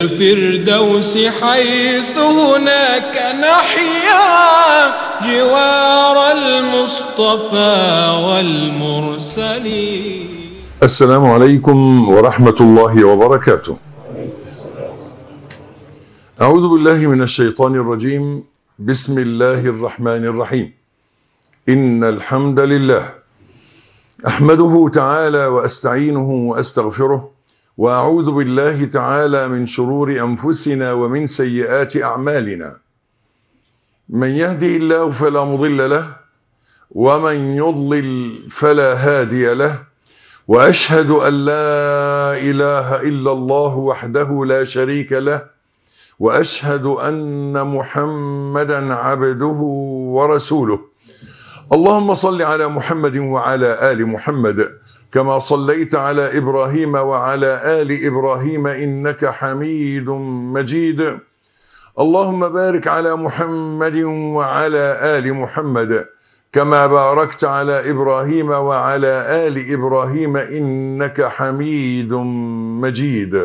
الفردوس حيث هناك نحيا جوار المصطفى والمرسلين السلام عليكم ورحمة الله وبركاته أعوذ بالله من الشيطان الرجيم بسم الله الرحمن الرحيم إن الحمد لله أحمده تعالى وأستعينه وأستغفره وأعوذ بالله تعالى من شرور أنفسنا ومن سيئات أعمالنا من يهدي الله فلا مضل له ومن يضلل فلا هادي له وأشهد أن لا إله إلا الله وحده لا شريك له وأشهد أن محمدا عبده ورسوله اللهم صل على محمد وعلى آل محمد كما صليت على إبراهيم وعلى آل إبراهيم إنك حميد مجيد اللهم بارك على محمد وعلى آل محمد كما باركت على إبراهيم وعلى آل إبراهيم إنك حميد مجيد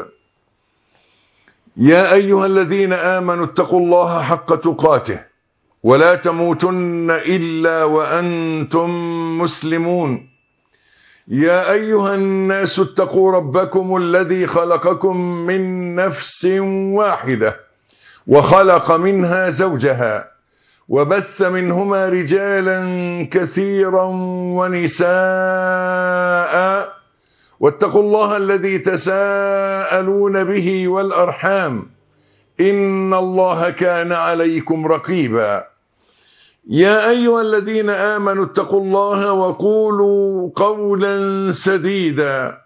يا أيها الذين آمنوا اتقوا الله حق تقاته ولا تموتن إلا وأنتم مسلمون يا أيها الناس اتقوا ربكم الذي خلقكم من نفس واحدة وخلق منها زوجها وبث منهما رجالا كثيرا ونساء واتقوا الله الذي تساءلون به والأرحام إن الله كان عليكم رقيبا يا أيها الذين آمنوا اتقوا الله وقولوا قولا سديدا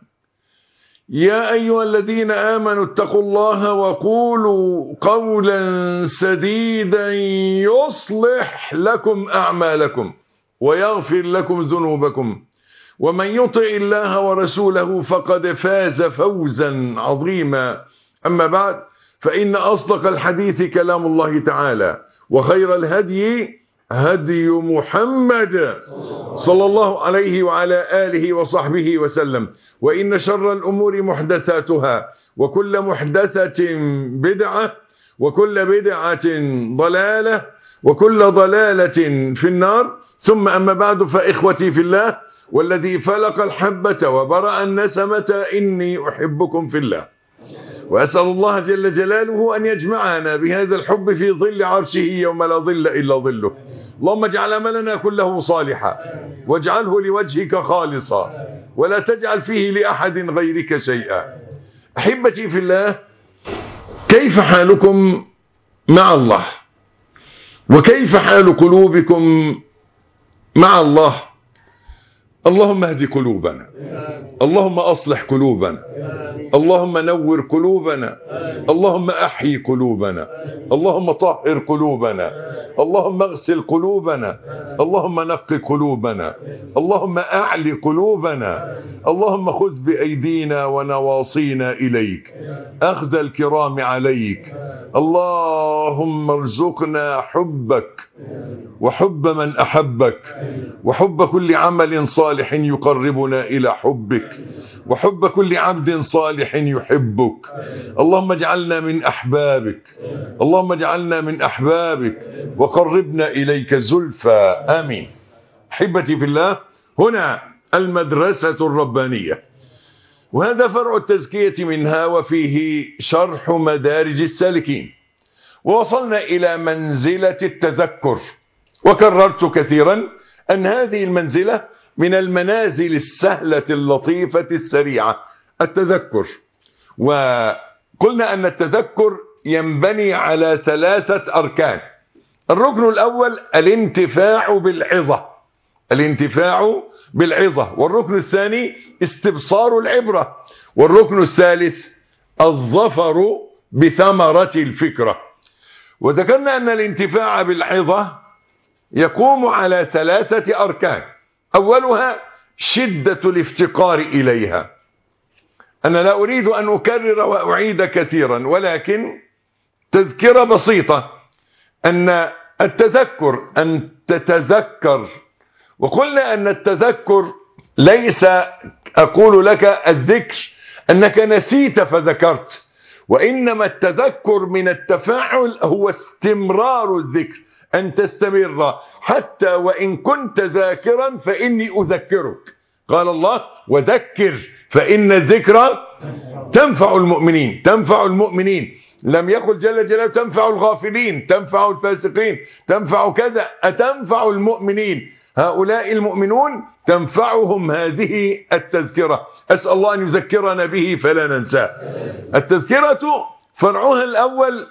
يا أيها الذين آمنوا اتقوا الله وقولوا قولا سديدا يصلح لكم أعمالكم ويغفر لكم ذنوبكم ومن يطع الله ورسوله فقد فاز فوزا عظيما أما بعد فإن أصدق الحديث كلام الله تعالى وخير الهدي هدي محمد صلى الله عليه وعلى آله وصحبه وسلم وإن شر الأمور محدثاتها وكل محدثة بدعة وكل بدعة ضلالة وكل ضلالة في النار ثم أما بعد فإخوتي في الله والذي فلق الحبة وبرأ النسمة إني أحبكم في الله وأسأل الله جل جلاله أن يجمعنا بهذا الحب في ظل عرشه يوم لا ظل إلا ظله اللهم اجعل عملنا كله صالحا واجعله لوجهك خالصا ولا تجعل فيه لأحد غيرك شيئا أحبتي في الله كيف حالكم مع الله وكيف حال قلوبكم مع الله اللهم اهد قلوبنا اللهم أصلح قلوبنا اللهم نور قلوبنا اللهم أحيي قلوبنا اللهم طهر قلوبنا اللهم اغسل قلوبنا اللهم نقي قلوبنا اللهم أعلي قلوبنا اللهم خذ بأيدينا ونواصينا إليك أخذ الكرام عليك اللهم ارزقنا حبك وحب من أحبك وحب كل عمل صالح يقربنا إلى حبك وحب كل عبد صالح يحبك اللهم اجعلنا من أحبابك اللهم اجعلنا من أحبابك وقربنا إليك زلفى آمين أحبتي في الله هنا المدرسة الربانية وهذا فرع التزكية منها وفيه شرح مدارج السالكين ووصلنا إلى منزلة التذكر وكررت كثيرا أن هذه المنزلة من المنازل السهلة اللطيفة السريعة التذكر وقلنا أن التذكر ينبني على ثلاثة أركان الركن الأول الانتفاع بالعظة الانتفاع بالعظة والركن الثاني استبصار العبرة والركن الثالث الظفر بثمرة الفكرة وذكرنا أن الانتفاع بالعظة يقوم على ثلاثة أركان أولها شدة الافتقار إليها أنا لا أريد أن أكرر وأعيد كثيرا ولكن تذكرة بسيطة أن التذكر أن تتذكر وقلنا أن التذكر ليس أقول لك الذكر أنك نسيت فذكرت وإنما التذكر من التفاعل هو استمرار الذكر أن تستمر حتى وإن كنت ذاكرا فإني أذكرك قال الله وذكر فإن الذكرى تنفع المؤمنين تنفع المؤمنين لم يقل جل جلاله تنفع الغافلين تنفع الفاسقين تنفع كذا أتنفع المؤمنين هؤلاء المؤمنون تنفعهم هذه التذكرة أسأل الله أن يذكرنا به فلا ننساه التذكرة فرعها الأول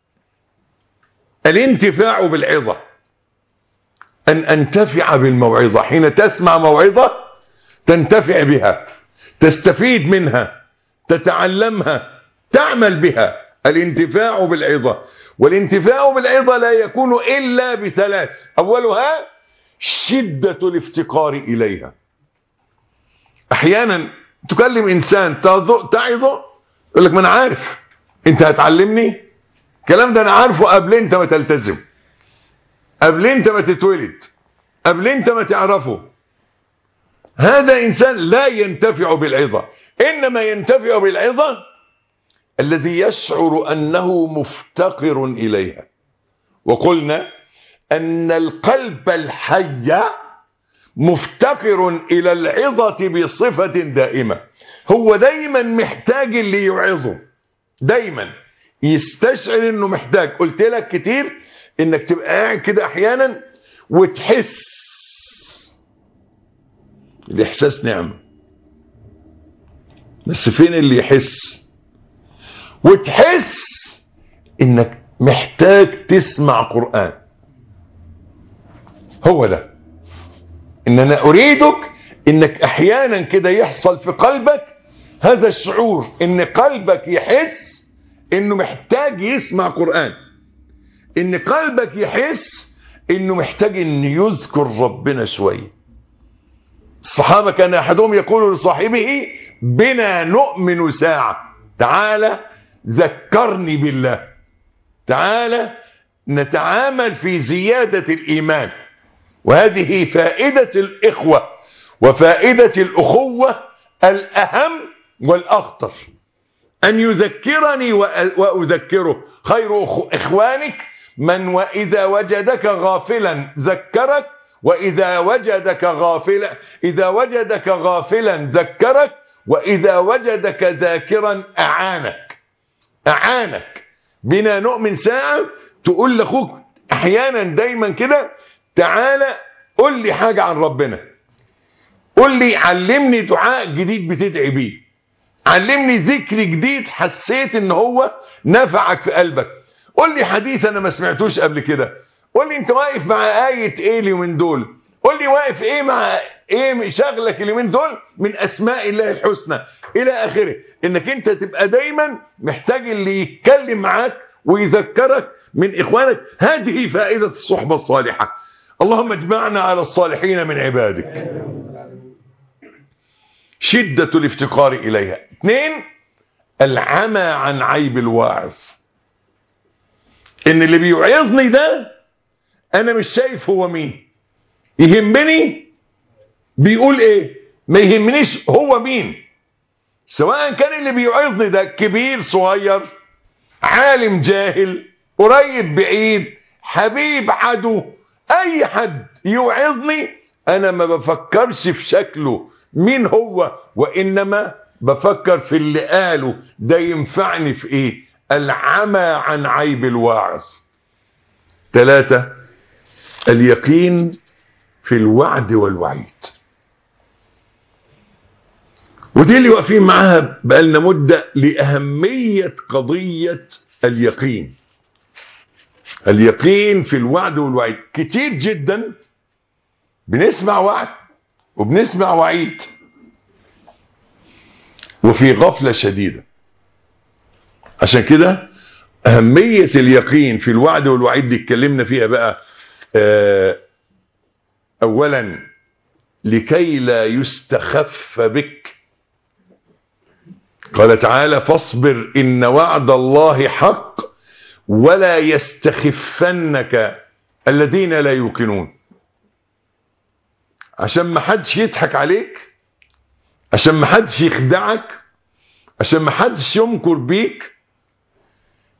الانتفاع بالعظة أن أنتفع بالموعظة حين تسمع موعظة تنتفع بها تستفيد منها تتعلمها تعمل بها الانتفاع بالعظة والانتفاع بالعظة لا يكون إلا بثلاث أولها شدة الافتقار إليها أحيانا تكلم إنسان تعظه يقول لك ما أنا عارف أنت هتعلمني الكلام ده أنا عارفه قبل أنت ما تلتزم قبل أنت ما تتولد قبل أنت ما تعرفه هذا إنسان لا ينتفع بالعظة إنما ينتفع بالعظة الذي يشعر أنه مفتقر إليها وقلنا أن القلب الحي مفتقر إلى العظة بصفة دائمة هو دايما محتاج اللي يعظه دايما يستشعر انه محتاج قلت لك كتير انك تبقى قاعد كده احيانا وتحس الاحساس نعمه بس فين اللي يحس وتحس انك محتاج تسمع قرآن هو ده ان انا اريدك انك احيانا كده يحصل في قلبك هذا الشعور ان قلبك يحس انه محتاج يسمع قرآن ان قلبك يحس انه محتاج ان يذكر ربنا شوية الصحابة كان احدهم يقول لصاحبه بنا نؤمن ساعة تعالى ذكرني بالله تعالى نتعامل في زيادة الإيمان وهذه فائدة الإخوة وفائدة الأخوة الأهم والأخطر أن يذكرني وأذكره خير إخوانك من وإذا وجدك غافلا ذكرك وإذا وجدك غافلا إذا وجدك غافلا ذكرك وإذا وجدك ذاكرا أعانك أعانك بنا نؤمن ساعة تقول لأخوك أحيانا دايما كده تعالى قل لي حاجة عن ربنا قل لي علمني دعاء جديد بتدعي بيه علمني ذكر جديد حسيت ان هو نفعك في قلبك قل لي حديث انا ما سمعتوش قبل كده قل لي انت واقف مع آية ايه اليومين دول قل لي واقف ايه مع ايه شغلك اليومين دول من اسماء الله الحسنى الى اخره انك انت تبقى دايما محتاج اللي يتكلم معاك ويذكرك من اخوانك هذه فائدة الصحبة الصالحة اللهم اجمعنا على الصالحين من عبادك شدة الافتقار إليها اثنين العمى عن عيب الواعظ ان اللي بيوعظني ده انا مش شايف هو مين يهمني بيقول ايه ما يهمنيش هو مين سواء كان اللي بيوعظني ده كبير صغير عالم جاهل قريب بعيد حبيب عدو اي حد يوعظني انا ما بفكرش في شكله مين هو وانما بفكر في اللي قاله ده ينفعني في ايه العمى عن عيب الواعظ ثلاثة اليقين في الوعد والوعيد ودي اللي واقفين معاها بقالنا مدة لأهمية قضية اليقين اليقين في الوعد والوعيد كتير جدا بنسمع وعد وبنسمع وعيد وفي غفلة شديدة عشان كده أهمية اليقين في الوعد والوعيد دي اتكلمنا فيها بقى اه أولا لكي لا يستخف بك قال تعالى فاصبر إن وعد الله حق ولا يستخفنك الذين لا يوقنون عشان ما حدش يضحك عليك عشان ما حدش يخدعك عشان ما حدش يمكر بيك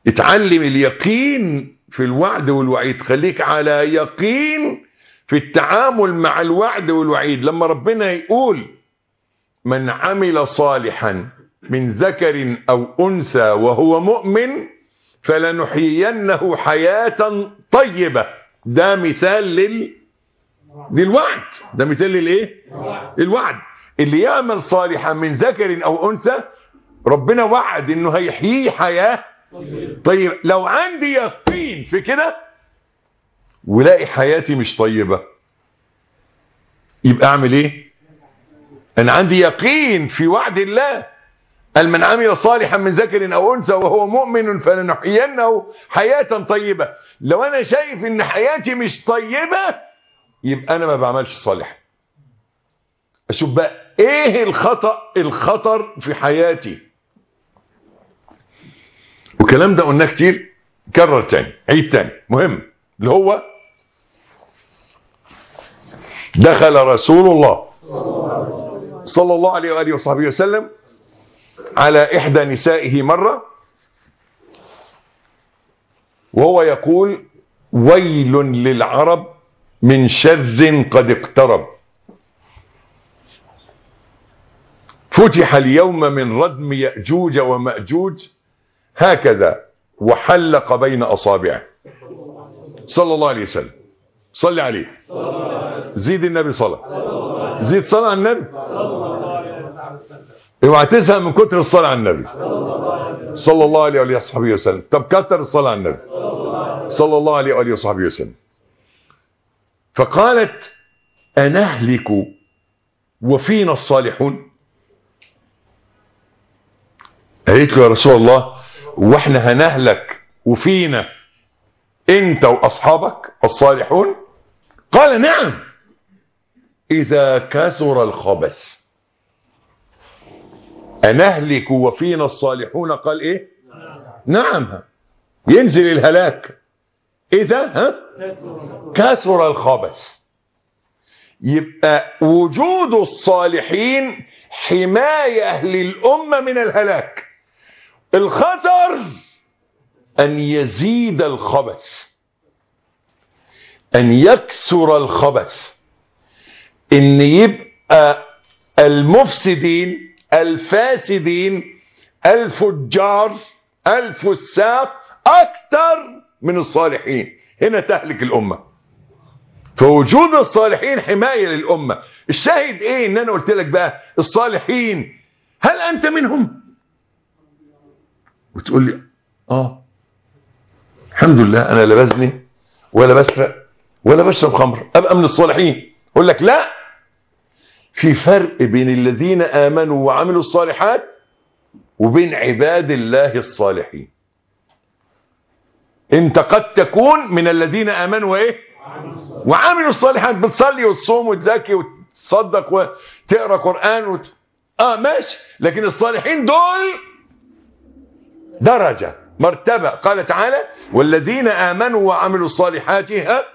اتعلم اليقين في الوعد والوعيد خليك على يقين في التعامل مع الوعد والوعيد لما ربنا يقول من عمل صالحا من ذكر او انثى وهو مؤمن فلنحيينه حياة طيبة ده مثال لل للوعد ده مثال للايه الوعد اللي يعمل صالحا من ذكر او انثى ربنا وعد انه هيحييه حياة طيب لو عندي يقين في كده ولاقي حياتي مش طيبة يبقى اعمل ايه انا عندي يقين في وعد الله قال من عمل صالحا من ذكر او انثى وهو مؤمن فلنحيينه حياة طيبة لو انا شايف ان حياتي مش طيبة يبقى انا ما بعملش صالح اشوف بقى ايه الخطأ الخطر في حياتي والكلام ده قلناه كتير كرر تاني عيد تاني مهم اللي هو دخل رسول الله صلى الله عليه وآله وصحبه وسلم على إحدى نسائه مرة وهو يقول ويل للعرب من شر قد اقترب فتح اليوم من ردم يأجوج ومأجوج هكذا وحلق بين أصابعه صلى الله عليه وسلم صلي عليه زيد النبي صلاة زيد صلاة على النبي اوعى تزهق من كتر الصلاة على النبي صلى الله عليه وآله وصحبه وسلم طب كتر الصلاة على النبي صلى الله عليه وآله وصحبه وسلم فقالت أنهلك وفينا الصالحون قالت له يا رسول الله واحنا هنهلك وفينا انت واصحابك الصالحون قال نعم اذا كثر الخبث أنهلك وفينا الصالحون قال إيه نعم ينزل الهلاك إذا ها كثر الخبث يبقى وجود الصالحين حماية للأمة من الهلاك الخطر أن يزيد الخبث أن يكثر الخبث أن يبقى المفسدين الفاسدين الفجار الفساق أكثر من الصالحين هنا تهلك الأمة فوجود الصالحين حماية للأمة الشاهد ايه ان انا قلت لك بقى الصالحين هل انت منهم وتقول لي اه الحمد لله انا لا بزني ولا بسرق ولا بشرب خمر ابقى من الصالحين اقول لك لا في فرق بين الذين امنوا وعملوا الصالحات وبين عباد الله الصالحين انت قد تكون من الذين امنوا وايه وعملوا الصالحات بتصلي وتصوم وتزكي وتصدق وتقرا قران وت... اه ماشي لكن الصالحين دول درجه مرتبه قال تعالى والذين امنوا وعملوا الصالحات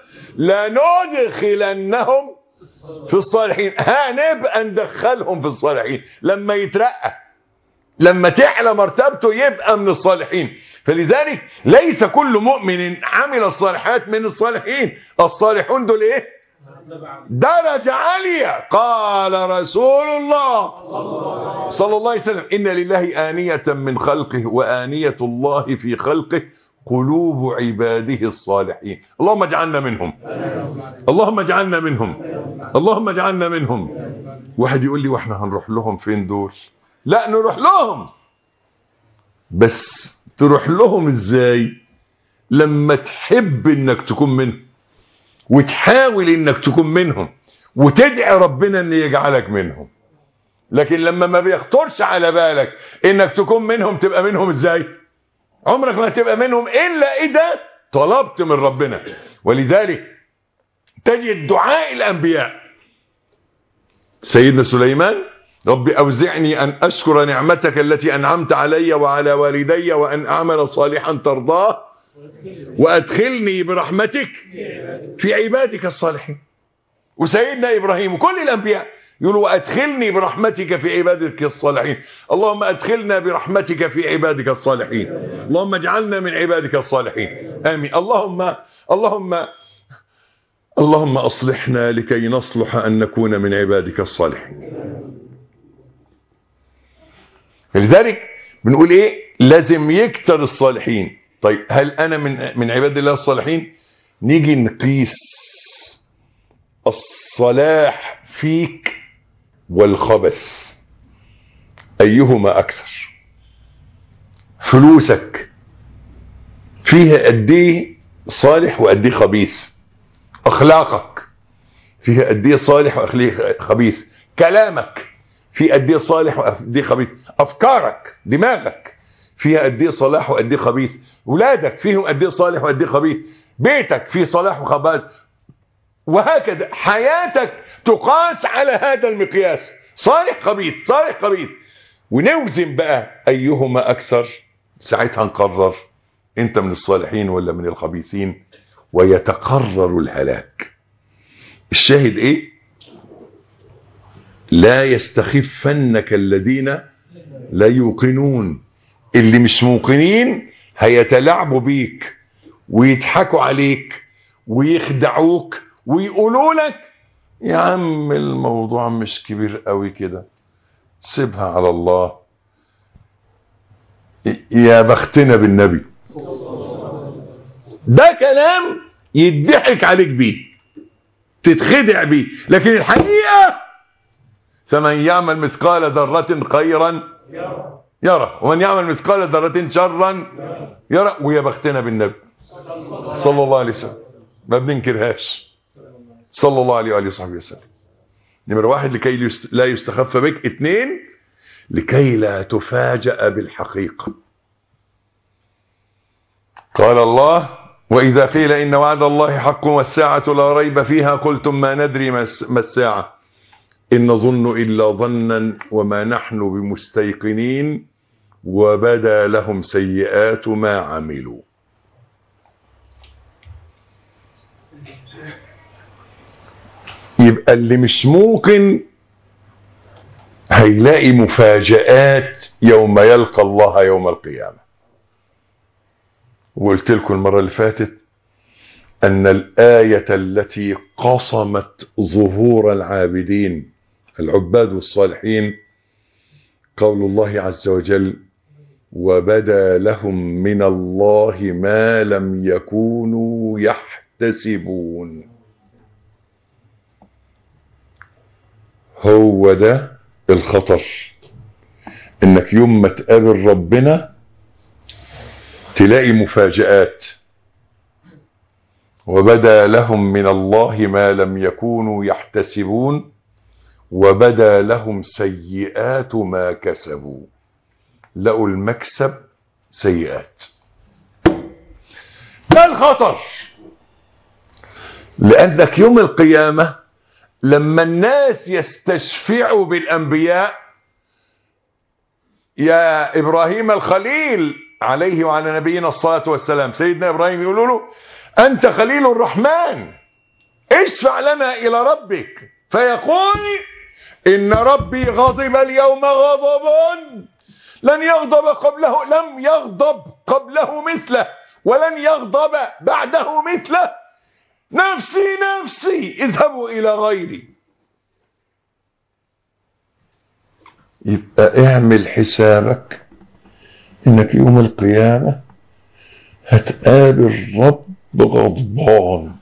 لندخلنهم في الصالحين هنبقى ندخلهم في الصالحين لما يترقى لما تعلى مرتبته يبقى من الصالحين فلذلك ليس كل مؤمن عمل الصالحات من الصالحين الصالحون دول ايه درجة عالية قال رسول الله صلى الله عليه وسلم إن لله آنية من خلقه وآنية الله في خلقه قلوب عباده الصالحين اللهم اجعلنا منهم اللهم اجعلنا منهم اللهم اجعلنا منهم واحد يقول لي واحنا هنروح لهم فين دول لا نروح لهم بس تروح لهم ازاي لما تحب انك تكون منهم وتحاول انك تكون منهم وتدعي ربنا ان يجعلك منهم لكن لما ما بيخطرش على بالك انك تكون منهم تبقى منهم ازاي عمرك ما تبقى منهم الا اذا طلبت من ربنا ولذلك تجد دعاء الانبياء سيدنا سليمان رب أوزعني أن أشكر نعمتك التي أنعمت علي وعلى والدي وأن أعمل صالحا ترضاه وأدخلني برحمتك في عبادك الصالحين وسيدنا إبراهيم وكل الأنبياء يقول وادخلني برحمتك في عبادك الصالحين اللهم ادخلنا برحمتك في عبادك الصالحين اللهم اجعلنا من عبادك الصالحين امين اللهم اللهم اللهم اصلحنا لكي نصلح ان نكون من عبادك الصالحين لذلك بنقول ايه لازم يكتر الصالحين طيب هل انا من من عباد الله الصالحين نيجي نقيس الصلاح فيك والخبث ايهما اكثر فلوسك فيها قد ايه صالح وقد ايه خبيث اخلاقك فيها قد ايه صالح وقد ايه خبيث كلامك في قد ايه صالح وقد ايه خبيث افكارك دماغك فيها قد ايه صلاح وقد ايه خبيث ولادك فيهم قد ايه صالح وقد ايه خبيث بيتك فيه صلاح وخبيث وهكذا حياتك تقاس على هذا المقياس صالح خبيث صالح خبيث ونوزن بقى ايهما اكثر ساعتها نقرر انت من الصالحين ولا من الخبيثين ويتقرر الهلاك الشاهد ايه لا يستخفنك الذين لا يوقنون اللي مش موقنين هيتلاعبوا بيك ويضحكوا عليك ويخدعوك ويقولوا لك يا عم الموضوع مش كبير قوي كده سيبها على الله يا بختنا بالنبي ده كلام يضحك عليك بيه تتخدع بيه لكن الحقيقة فمن يعمل مثقال ذرة خيرا يرى ومن يعمل مثقال ذرة شرا يرى ويا بختنا بالنبي صلى الله عليه وسلم ما بننكرهاش صلى الله عليه وآله وصحبه وسلم نمرة واحد لكي لا يستخف بك اثنين لكي لا تفاجأ بالحقيقة قال الله وإذا قيل إن وعد الله حق والساعة لا ريب فيها قلتم ما ندري ما الساعة إن نظن إلا ظنا وما نحن بمستيقنين وبدا لهم سيئات ما عملوا يبقى اللي مش ممكن هيلاقي مفاجآت يوم يلقى الله يوم القيامة وقلت لكم المرة اللي فاتت أن الآية التي قصمت ظهور العابدين العباد والصالحين قول الله عز وجل وبدا لهم من الله ما لم يكونوا يحتسبون هو ده الخطر انك يوم ما تقابل ربنا تلاقي مفاجآت وبدا لهم من الله ما لم يكونوا يحتسبون وبدا لهم سيئات ما كسبوا لقوا المكسب سيئات ده الخطر لأنك يوم القيامة لما الناس يستشفعوا بالأنبياء يا إبراهيم الخليل عليه وعلى نبينا الصلاة والسلام سيدنا إبراهيم يقولوا له أنت خليل الرحمن اشفع لنا إلى ربك فيقول إن ربي غضب اليوم غضبا لن يغضب قبله لم يغضب قبله مثله ولن يغضب بعده مثله نفسي نفسي اذهبوا إلى غيري يبقى اعمل حسابك انك يوم القيامة هتقابل رب غضبان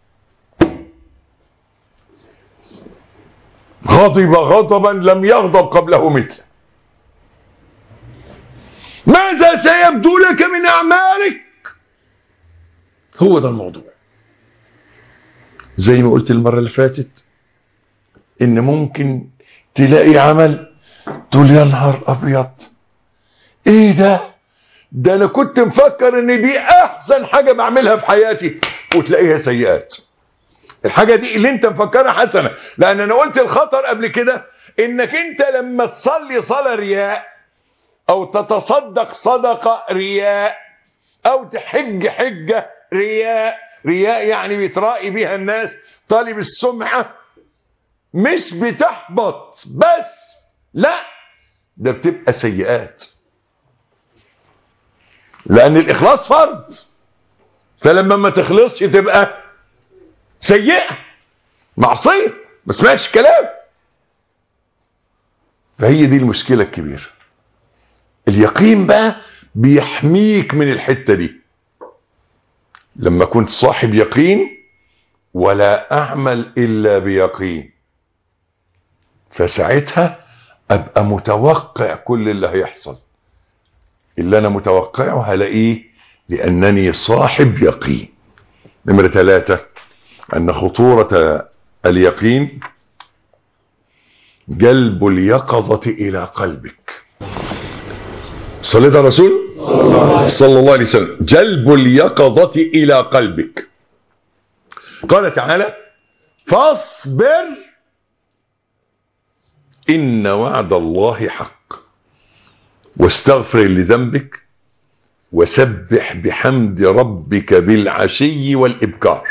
غضب غضبا لم يغضب قبله مثله ماذا سيبدو لك من أعمالك هو ده الموضوع زي ما قلت المرة اللي فاتت ان ممكن تلاقي عمل تقول يا نهار ابيض ايه ده ده انا كنت مفكر ان دي احسن حاجة بعملها في حياتي وتلاقيها سيئات الحاجة دي اللي انت مفكرها حسنة لان انا قلت الخطر قبل كده انك انت لما تصلي صلاة رياء او تتصدق صدقة رياء او تحج حجة رياء رياء يعني بيترائي بها الناس طالب السمعة مش بتحبط بس لا ده بتبقى سيئات لان الاخلاص فرض فلما ما تخلصش تبقى سيئة معصية ما سمعتش كلام فهي دي المشكلة الكبيرة اليقين بقى بيحميك من الحتة دي لما كنت صاحب يقين ولا اعمل الا بيقين فساعتها ابقى متوقع كل اللي هيحصل اللي انا متوقعه هلاقيه لانني صاحب يقين نمرة ثلاثة ان خطورة اليقين جلب اليقظة الى قلبك صليت على الرسول صلى الله عليه وسلم جلب اليقظة الى قلبك قال تعالى فاصبر ان وعد الله حق واستغفر لذنبك وسبح بحمد ربك بالعشي والإبكار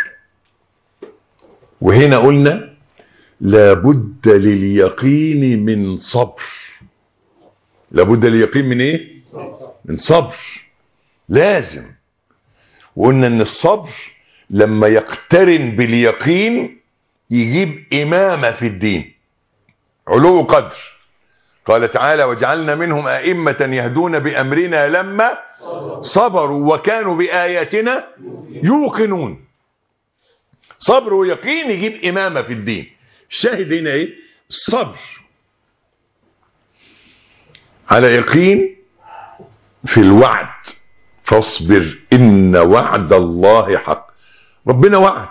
وهنا قلنا لابد لليقين من صبر لابد لليقين من ايه من صبر لازم وقلنا ان الصبر لما يقترن باليقين يجيب إمامة في الدين علو قدر قال تعالى وجعلنا منهم أئمة يهدون بأمرنا لما صبروا وكانوا بآياتنا يوقنون صبر ويقين يجيب إمامة في الدين الشاهد هنا ايه الصبر على يقين في الوعد فاصبر إن وعد الله حق ربنا وعد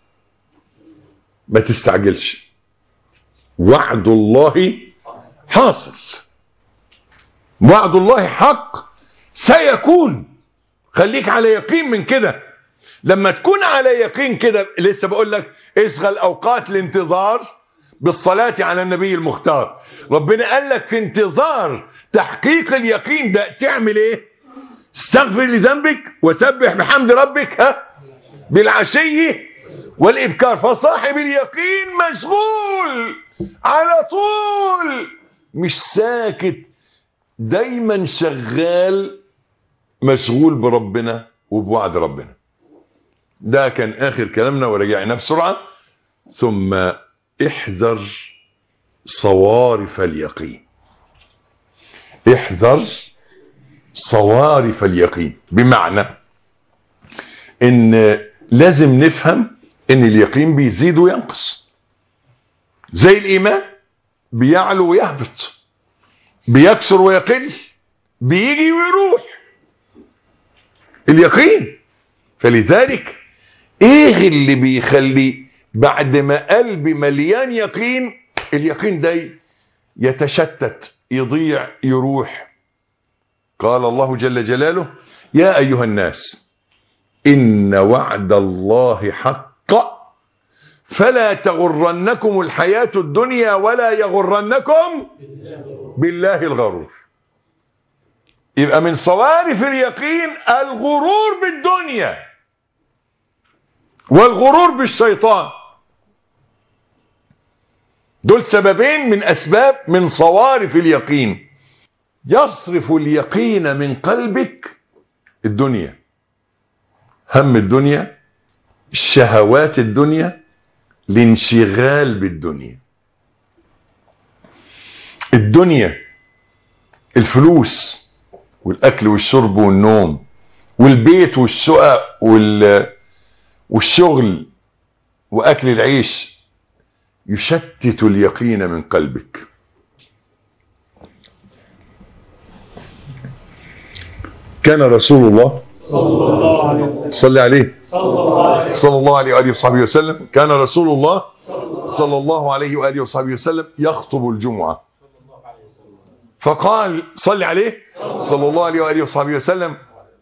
ما تستعجلش وعد الله حاصل وعد الله حق سيكون خليك على يقين من كده لما تكون على يقين كده لسه بقول لك اشغل اوقات الانتظار بالصلاة على النبي المختار ربنا قال لك في انتظار تحقيق اليقين ده تعمل ايه استغفر لذنبك وسبح بحمد ربك ها بالعشي والابكار فصاحب اليقين مشغول على طول مش ساكت دايما شغال مشغول بربنا وبوعد ربنا ده كان اخر كلامنا ورجعنا بسرعة ثم احذر صوارف اليقين احذر صوارف اليقين بمعنى ان لازم نفهم ان اليقين بيزيد وينقص زي الايمان بيعلو ويهبط بيكسر ويقل بيجي ويروح اليقين فلذلك ايه اللي بيخلي بعد ما قلبي مليان يقين اليقين ده يتشتت يضيع يروح قال الله جل جلاله يا ايها الناس ان وعد الله حق فلا تغرنكم الحياة الدنيا ولا يغرنكم بالله الغرور يبقى من صوارف اليقين الغرور بالدنيا والغرور بالشيطان دول سببين من اسباب من صوارف اليقين يصرف اليقين من قلبك الدنيا هم الدنيا شهوات الدنيا الانشغال بالدنيا الدنيا الفلوس والاكل والشرب والنوم والبيت والشقق وال والشغل واكل العيش يشتت اليقين من قلبك كان رسول الله صلى عليه صلى الله عليه وآله وصحبه وسلم كان رسول الله صلى الله عليه وآله وصحبه وسلم يخطب الجمعة فقال صلى عليه صلى الله عليه وآله وصحبه وسلم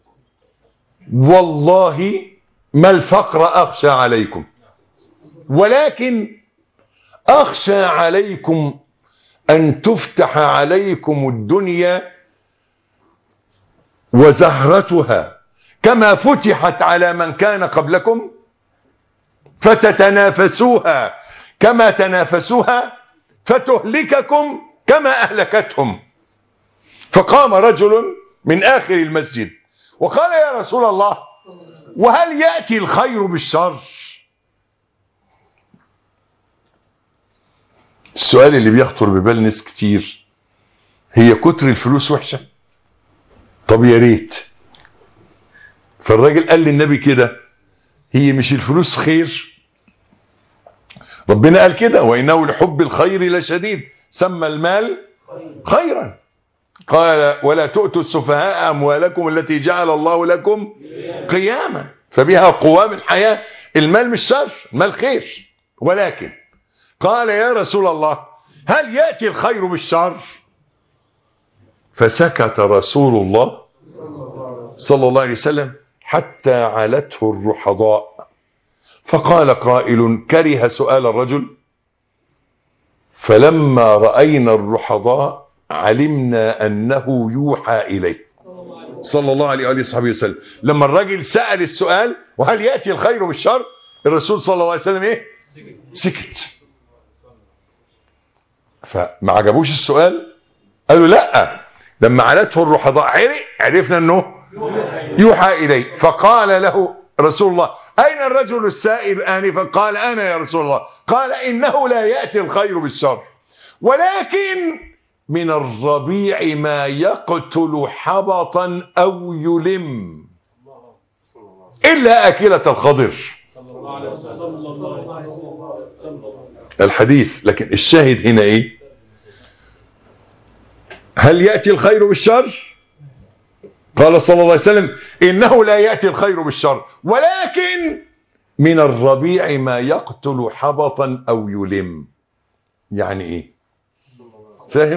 والله ما الفقر أخشى عليكم ولكن أخشى عليكم أن تفتح عليكم الدنيا وزهرتها كما فتحت على من كان قبلكم فتتنافسوها كما تنافسوها فتهلككم كما أهلكتهم فقام رجل من آخر المسجد وقال يا رسول الله وهل يأتي الخير بالشر السؤال اللي بيخطر ببال ناس كتير هي كتر الفلوس وحشة طب يا ريت فالراجل قال للنبي كده هي مش الفلوس خير ربنا قال كده وإنه لحب الخير لشديد سمى المال خيرا قال ولا تؤتوا السفهاء أموالكم التي جعل الله لكم قياما فبها قوام الحياة المال مش شر المال خير ولكن قال يا رسول الله هل يأتي الخير بالشر فسكت رسول الله صلى الله عليه وسلم حتى علته الرحضاء فقال قائل كره سؤال الرجل فلما رأينا الرحضاء علمنا أنه يوحى إليه صلى الله عليه وآله وصحبه وسلم لما الراجل سأل السؤال وهل يأتي الخير بالشر الرسول صلى الله عليه وسلم ايه سكت فما عجبوش السؤال قالوا لا لما علته الرحضاء عرق عرفنا انه يوحى اليه فقال له رسول الله اين الرجل السائل انفا قال انا يا رسول الله قال انه لا ياتي الخير بالشر ولكن من الربيع ما يقتل حبطا او يلم الا اكله الخضر الحديث لكن الشاهد هنا ايه هل يأتي الخير بالشر قال صلى الله عليه وسلم إنه لا يأتي الخير بالشر ولكن من الربيع ما يقتل حبطا أو يلم يعني إيه فاهم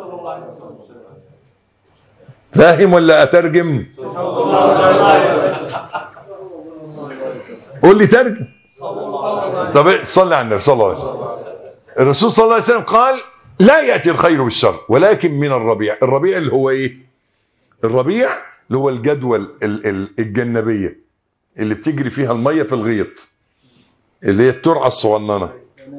فاهم ولا أترجم قول لي ترجم طب صلي على النبي صلى الله عليه وسلم الرسول صلى الله عليه وسلم قال لا يأتي الخير بالشر ولكن من الربيع الربيع اللي هو ايه الربيع اللي هو الجدول ال- ال- الجنبية اللي بتجري فيها المية في الغيط اللي هي الترعة الصغننة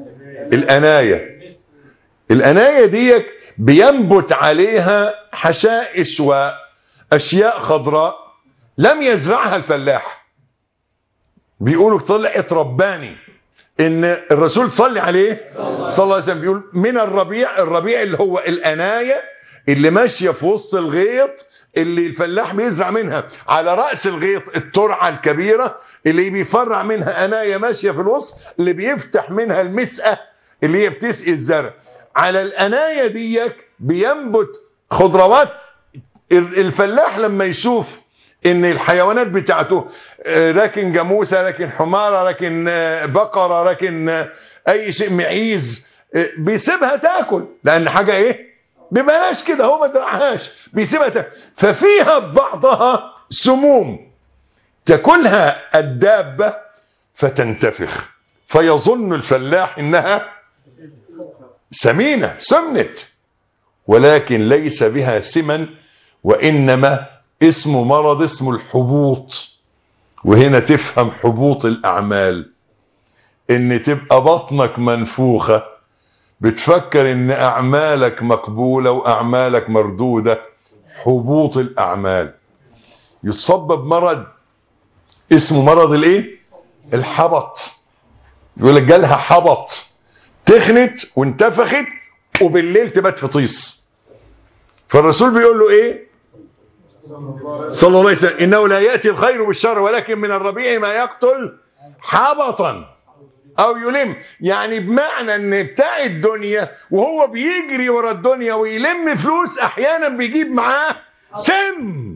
الأناية الأناية دي بينبت عليها حشائش وأشياء خضراء لم يزرعها الفلاح بيقولوا طلعت رباني ان الرسول صلي عليه صلى الله عليه وسلم بيقول من الربيع الربيع اللي هو الانايه اللي ماشيه في وسط الغيط اللي الفلاح بيزرع منها على راس الغيط الترعه الكبيره اللي بيفرع منها انايه ماشيه في الوسط اللي بيفتح منها المسقه اللي هي بتسقي الزرع على الانايه ديك بينبت خضروات الفلاح لما يشوف ان الحيوانات بتاعته آه، راكن جاموسه راكن حماره راكن آه، بقره راكن آه، اي شيء معيز آه، بيسيبها تاكل لان حاجه ايه ببلاش كده هو ما زرعهاش بيسيبها تاكل ففيها بعضها سموم تاكلها الدابه فتنتفخ فيظن الفلاح انها سمينه سمنت ولكن ليس بها سمن وانما اسمه مرض اسمه الحبوط وهنا تفهم حبوط الاعمال ان تبقى بطنك منفوخة بتفكر ان اعمالك مقبولة واعمالك مردودة حبوط الاعمال يتصبب مرض اسمه مرض الايه الحبط يقول لك جالها حبط تخنت وانتفخت وبالليل تبات في طيس فالرسول بيقول له ايه صلى الله عليه وسلم انه لا ياتي الخير بالشر ولكن من الربيع ما يقتل حبطا او يلم يعني بمعنى ان بتاع الدنيا وهو بيجري ورا الدنيا ويلم فلوس احيانا بيجيب معاه سم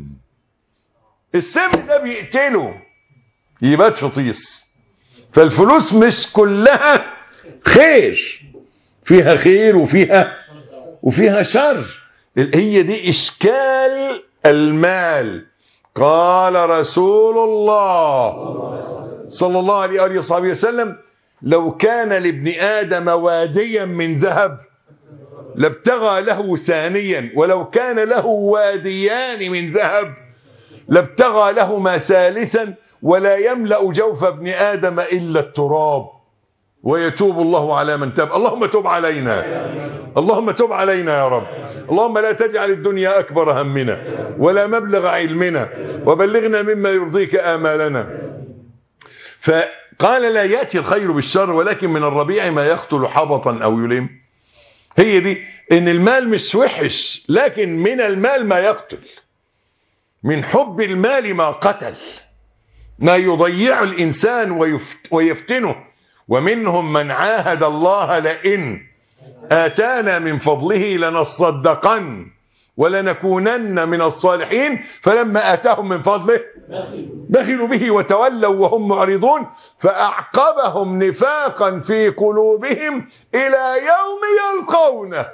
السم ده بيقتله يبات في طيس فالفلوس مش كلها خير فيها خير وفيها وفيها شر هي دي اشكال المال قال رسول الله صلى الله عليه وآله وصحبه وسلم لو كان لابن آدم واديا من ذهب لابتغى له ثانيا ولو كان له واديان من ذهب لابتغى لهما ثالثا ولا يملأ جوف ابن آدم إلا التراب ويتوب الله على من تاب اللهم تب علينا اللهم تب علينا يا رب اللهم لا تجعل الدنيا أكبر همنا ولا مبلغ علمنا وبلغنا مما يرضيك آمالنا فقال لا يأتي الخير بالشر ولكن من الربيع ما يقتل حبطا أو يلم هي دي ان المال مش وحش لكن من المال ما يقتل من حب المال ما قتل ما يضيع الإنسان ويفت ويفتنه ومنهم من عاهد الله لئن آتانا من فضله لنصدقن ولنكونن من الصالحين فلما آتاهم من فضله بخلوا به وتولوا وهم معرضون فأعقبهم نفاقا في قلوبهم إلى يوم يلقونه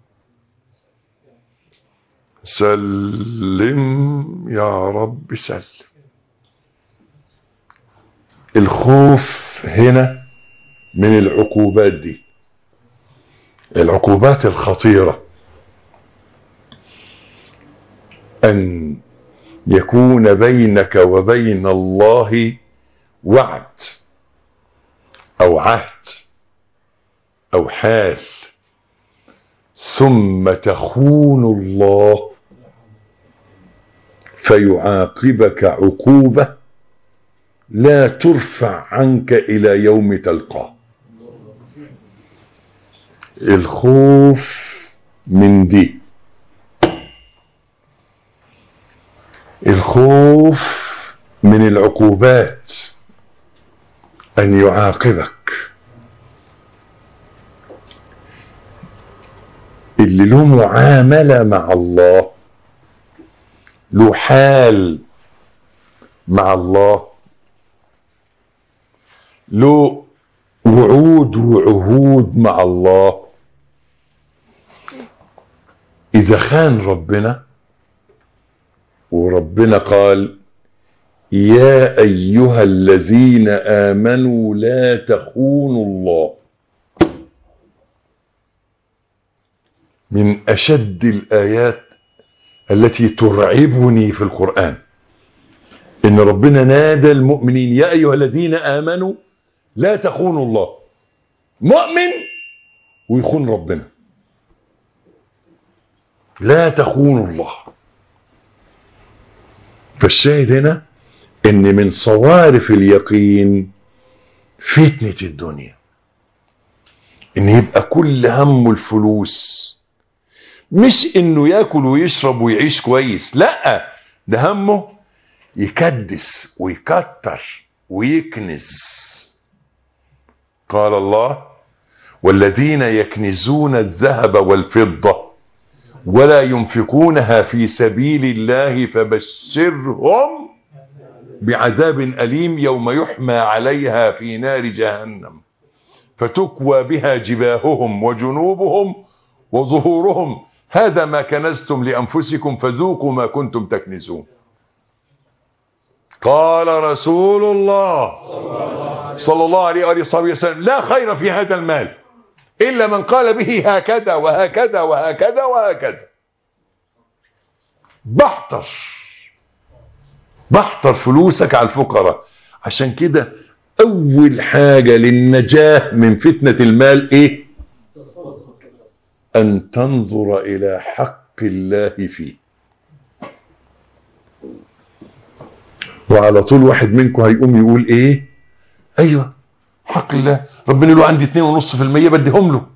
سلم يا رب سلم الخوف هنا من العقوبات دي العقوبات الخطيرة أن يكون بينك وبين الله وعد أو عهد أو حال ثم تخون الله فيعاقبك عقوبة لا ترفع عنك إلى يوم تلقاه الخوف من دي الخوف من العقوبات أن يعاقبك اللي له معاملة مع الله له حال مع الله له وعود وعهود مع الله إذا خان ربنا وربنا قال يا أيها الذين آمنوا لا تخونوا الله من أشد الآيات التي ترعبني في القرآن إن ربنا نادى المؤمنين يا أيها الذين آمنوا لا تخونوا الله مؤمن ويخون ربنا لا تخونوا الله فالشاهد هنا ان من صوارف اليقين فتنة الدنيا ان يبقى كل همه الفلوس مش انه ياكل ويشرب ويعيش كويس لا ده همه يكدس ويكتر ويكنز قال الله والذين يكنزون الذهب والفضة ولا ينفقونها في سبيل الله فبشرهم بعذاب أليم يوم يحمى عليها في نار جهنم فتكوى بها جباههم وجنوبهم وظهورهم هذا ما كنزتم لأنفسكم فذوقوا ما كنتم تكنزون قال رسول الله صلى الله عليه وآله وصحبه وسلم لا خير في هذا المال إلا من قال به هكذا وهكذا وهكذا وهكذا بحتر بحتر فلوسك على الفقراء عشان كده أول حاجة للنجاة من فتنة المال إيه أن تنظر إلى حق الله فيه وعلى طول واحد منكم هيقوم يقول ايه ايوه حق الله ربنا له عندي 2.5% بديهم له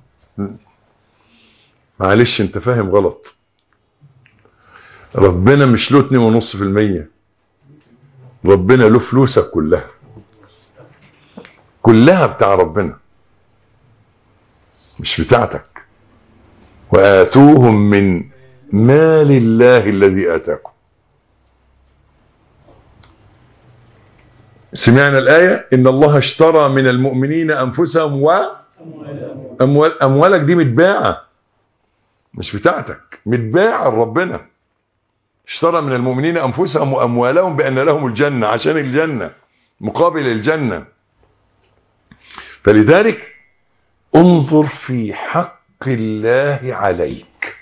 معلش انت فاهم غلط ربنا مش له 2.5% ربنا له فلوسك كلها كلها بتاع ربنا مش بتاعتك وآتوهم من مال الله الذي آتاكم سمعنا الآية إن الله اشترى من المؤمنين أنفسهم و أموال أموالك دي متباعة مش بتاعتك متباعة لربنا اشترى من المؤمنين أنفسهم وأموالهم بأن لهم الجنة عشان الجنة مقابل الجنة فلذلك انظر في حق الله عليك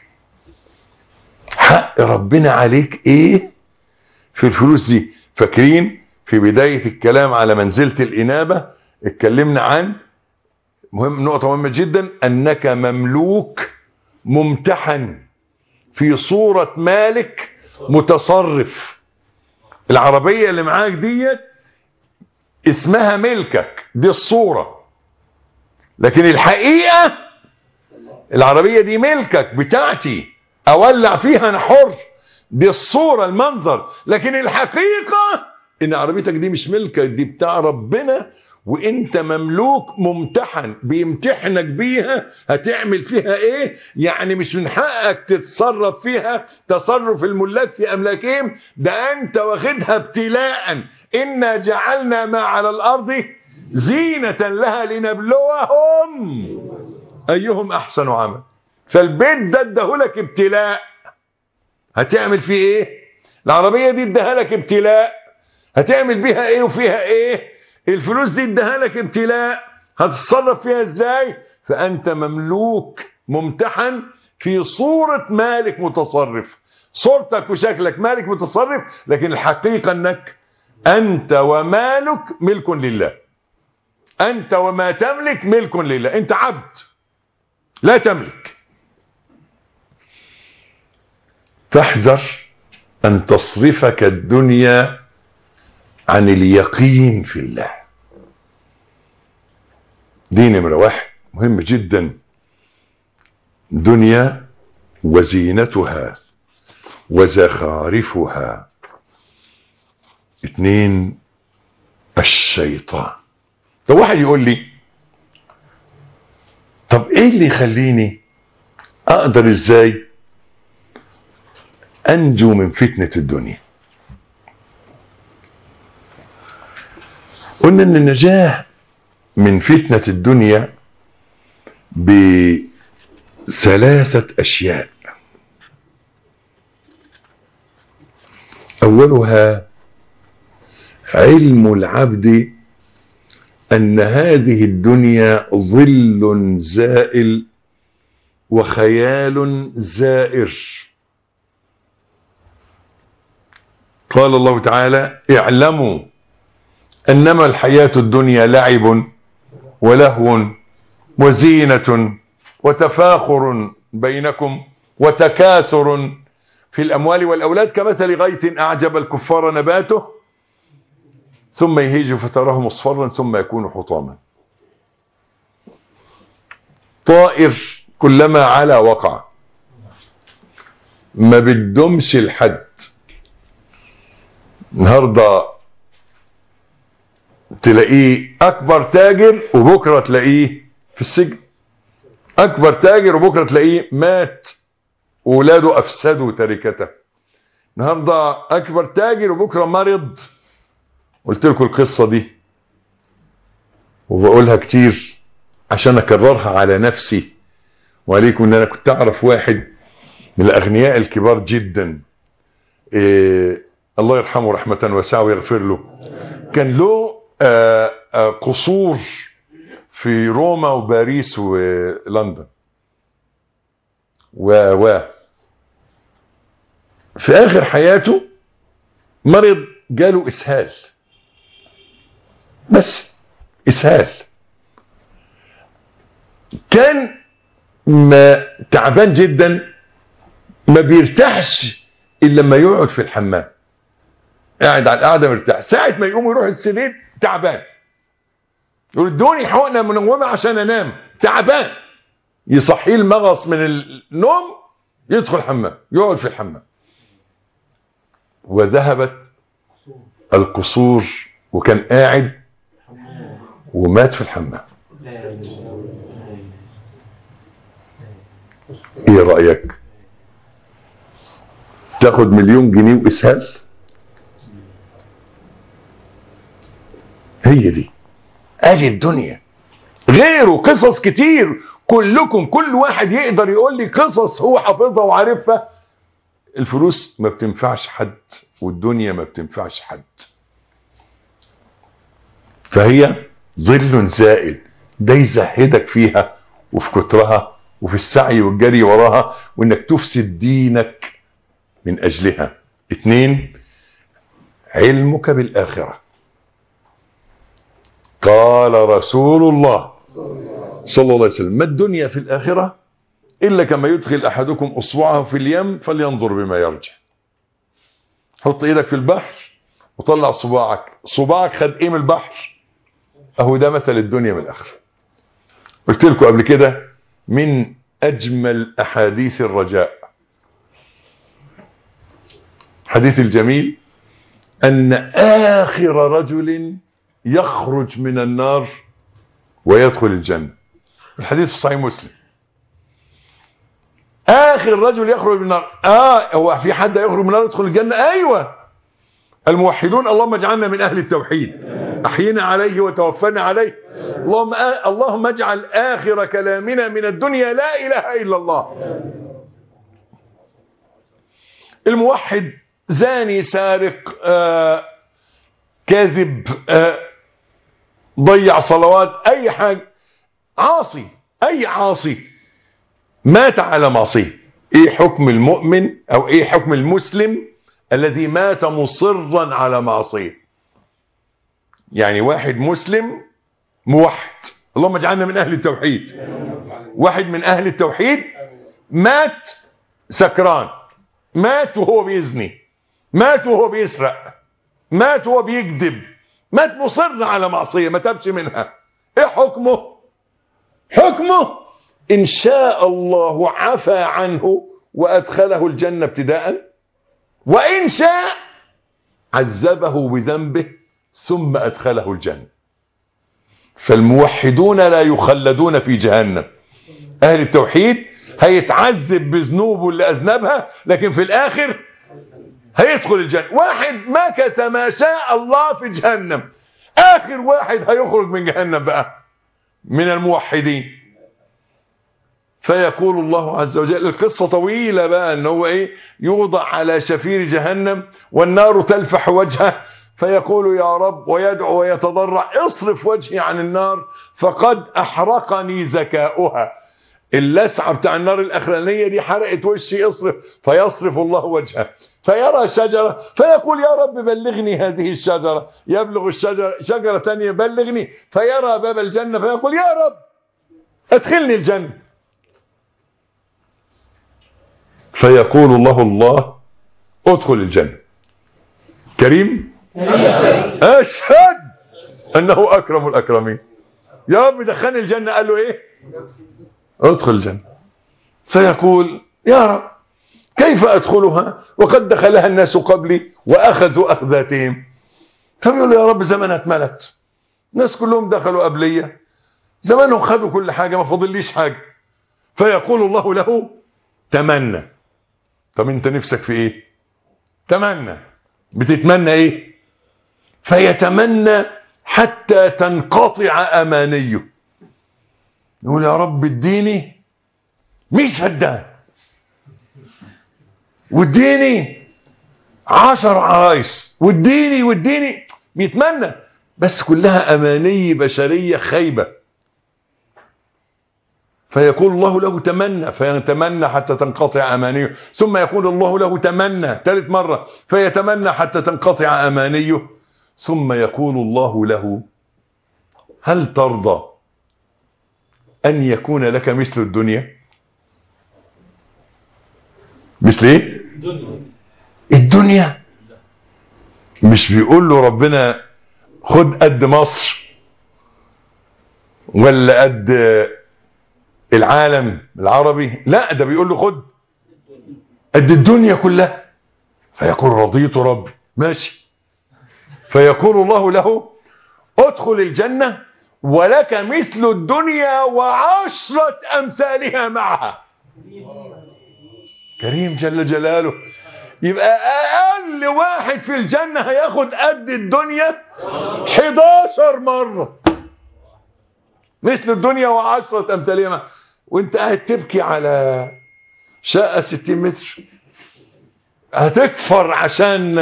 حق ربنا عليك ايه في الفلوس دي فاكرين في بداية الكلام على منزلة الإنابة اتكلمنا عن مهم نقطة مهمة جدا أنك مملوك ممتحن في صورة مالك متصرف العربية اللي معاك ديت اسمها ملكك دي الصورة لكن الحقيقة العربية دي ملكك بتاعتي اولع فيها انا حر دي الصورة المنظر لكن الحقيقة ان عربيتك دي مش ملكك دي بتاع ربنا وانت مملوك ممتحن بيمتحنك بيها هتعمل فيها ايه يعني مش من حقك تتصرف فيها تصرف الملاك في املاكهم ده انت واخدها ابتلاء انا جعلنا ما على الارض زينة لها لنبلوهم ايهم احسن عمل فالبيت ده اداهولك ابتلاء هتعمل فيه ايه العربية دي اداها لك ابتلاء هتعمل بيها ايه وفيها ايه الفلوس دي اداها لك ابتلاء هتتصرف فيها ازاي فانت مملوك ممتحن في صورة مالك متصرف صورتك وشكلك مالك متصرف لكن الحقيقة انك انت ومالك ملك لله انت وما تملك ملك لله انت عبد لا تملك فاحذر ان تصرفك الدنيا عن اليقين في الله دي نمرة واحد مهم جدا دنيا وزينتها وزخارفها اتنين الشيطان طب واحد يقول لي طب ايه اللي يخليني اقدر ازاي انجو من فتنة الدنيا قلنا ان النجاة من فتنة الدنيا بثلاثة اشياء اولها علم العبد ان هذه الدنيا ظل زائل وخيال زائر قال الله تعالى اعلموا انما الحياة الدنيا لعب ولهو وزينة وتفاخر بينكم وتكاثر في الاموال والاولاد كمثل غيث اعجب الكفار نباته ثم يهيج فتراه مصفرا ثم يكون حطاما طائر كلما علا وقع ما بتدومش الحد النهارده تلاقيه اكبر تاجر وبكره تلاقيه في السجن اكبر تاجر وبكره تلاقيه مات وولاده افسدوا تركته النهارده اكبر تاجر وبكره مرض قلت لكم القصه دي وبقولها كتير عشان اكررها على نفسي وعليكم ان انا كنت اعرف واحد من الاغنياء الكبار جدا إيه الله يرحمه رحمه واسعه ويغفر له كان له آه آه قصور في روما وباريس ولندن و و في اخر حياته مرض جاله اسهال بس اسهال كان ما تعبان جدا ما بيرتاحش الا لما يقعد في الحمام قاعد على القعده مرتاح ساعه ما يقوم يروح السرير تعبان يقول ادوني حقنه منومه عشان انام تعبان يصحيه المغص من النوم يدخل الحمام يقعد في الحمام وذهبت القصور وكان قاعد ومات في الحمام ايه رأيك تاخد مليون جنيه واسهال هي دي ادي الدنيا غيره قصص كتير كلكم كل واحد يقدر يقول لي قصص هو حافظها وعارفها الفلوس ما بتنفعش حد والدنيا ما بتنفعش حد فهي ظل زائل ده يزهدك فيها وفي كترها وفي السعي والجري وراها وانك تفسد دينك من اجلها اتنين علمك بالاخره قال رسول الله صلى الله عليه وسلم ما الدنيا في الآخرة إلا كما يدخل أحدكم أصبعه في اليم فلينظر بما يرجع حط إيدك في البحر وطلع صباعك صباعك خد إيه من البحر أهو ده مثل الدنيا من الآخرة قلت لكم قبل كده من أجمل أحاديث الرجاء حديث الجميل أن آخر رجل يخرج من النار ويدخل الجنة الحديث في صحيح مسلم آخر رجل يخرج من النار آه هو في حد يخرج من النار يدخل الجنة أيوة الموحدون اللهم اجعلنا من أهل التوحيد أحينا عليه وتوفنا عليه اللهم آه اللهم اجعل آخر كلامنا من الدنيا لا إله إلا الله الموحد زاني سارق آه كاذب آه ضيع صلوات اي حاجة عاصي اي عاصي مات على معصية ايه حكم المؤمن او ايه حكم المسلم الذي مات مصرا على معصية يعني واحد مسلم موحد اللهم اجعلنا من اهل التوحيد واحد من اهل التوحيد مات سكران مات وهو بيزني مات وهو بيسرق مات وهو بيكذب مات مصر على معصية ما تبش منها ايه حكمه حكمه ان شاء الله عفى عنه وادخله الجنة ابتداء وان شاء عذبه بذنبه ثم ادخله الجنة فالموحدون لا يخلدون في جهنم اهل التوحيد هيتعذب بذنوبه اللي اذنبها لكن في الاخر هيدخل الجنة واحد مكث ما شاء الله في جهنم اخر واحد هيخرج من جهنم بقى من الموحدين فيقول الله عز وجل القصة طويلة بقى ان هو ايه يوضع على شفير جهنم والنار تلفح وجهه فيقول يا رب ويدعو ويتضرع اصرف وجهي عن النار فقد احرقني ذكاؤها اللسعة بتاع النار الاخرانية دي حرقت وشي اصرف فيصرف الله وجهه فيرى شجرة فيقول يا رب بلغني هذه الشجرة يبلغ الشجرة شجرة تانية بلغني فيرى باب الجنة فيقول يا رب ادخلني الجنة فيقول الله الله ادخل الجنة كريم اشهد انه اكرم الاكرمين يا رب دخلني الجنة قال له ايه ادخل الجنة فيقول يا رب كيف ادخلها وقد دخلها الناس قبلي واخذوا اخذاتهم فبيقول يا رب زمانها اتملت الناس كلهم دخلوا قبلية زمانهم خدوا كل حاجة ما فضليش حاجة فيقول الله له تمنى طب انت نفسك في ايه تمنى بتتمنى ايه فيتمنى حتى تنقطع امانيه يقول يا رب اديني مش فدان واديني عشر عرايس واديني واديني بيتمنى بس كلها اماني بشريه خايبه فيقول الله له تمنى فيتمنى حتى تنقطع امانيه ثم يقول الله له تمنى ثالث مره فيتمنى حتى تنقطع امانيه ثم يقول الله له هل ترضى ان يكون لك مثل الدنيا مثل ايه الدنيا مش بيقول له ربنا خد قد مصر ولا قد العالم العربي لا ده بيقول له خد قد الدنيا كلها فيقول رضيت ربي ماشي فيقول الله له ادخل الجنة ولك مثل الدنيا وعشرة أمثالها معها كريم جل جلاله يبقى أقل واحد في الجنة هياخد قد الدنيا 11 مرة مثل الدنيا وعشرة أمثالها معها وانت قاعد تبكي على شقة 60 متر هتكفر عشان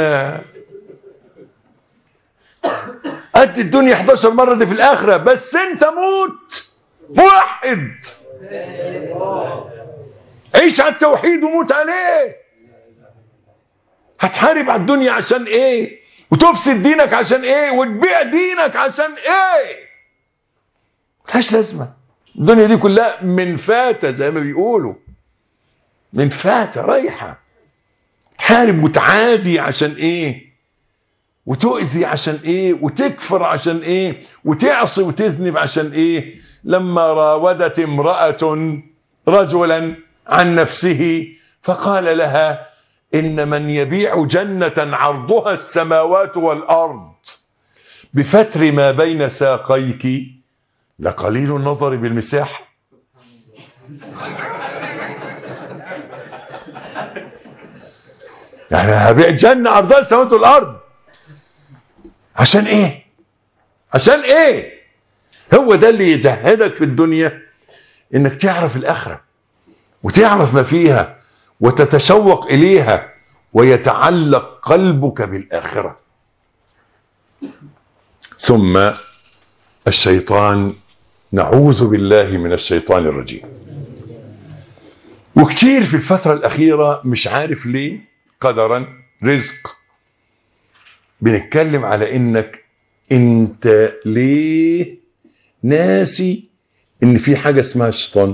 قد الدنيا 11 مرة دي في الآخرة بس انت موت موحد عيش على التوحيد وموت عليه هتحارب على الدنيا عشان ايه وتفسد دينك عشان ايه وتبيع دينك عشان ايه ملهاش لازمه الدنيا دي كلها من فاتة زي ما بيقولوا من فاتة رايحة تحارب وتعادي عشان ايه وتؤذي عشان ايه وتكفر عشان ايه وتعصي وتذنب عشان ايه لما راودت امرأة رجلا عن نفسه فقال لها إن من يبيع جنة عرضها السماوات والأرض بفتر ما بين ساقيك لقليل النظر بالمساحة يعني هبيع جنة عرضها السماوات والأرض عشان ايه عشان ايه هو ده اللي يزهدك في الدنيا انك تعرف الاخره وتعرف ما فيها وتتشوق اليها ويتعلق قلبك بالاخره ثم الشيطان نعوذ بالله من الشيطان الرجيم وكتير في الفترة الأخيرة مش عارف ليه قدرا رزق بنتكلم على انك انت ليه ناسي ان في حاجة اسمها الشيطان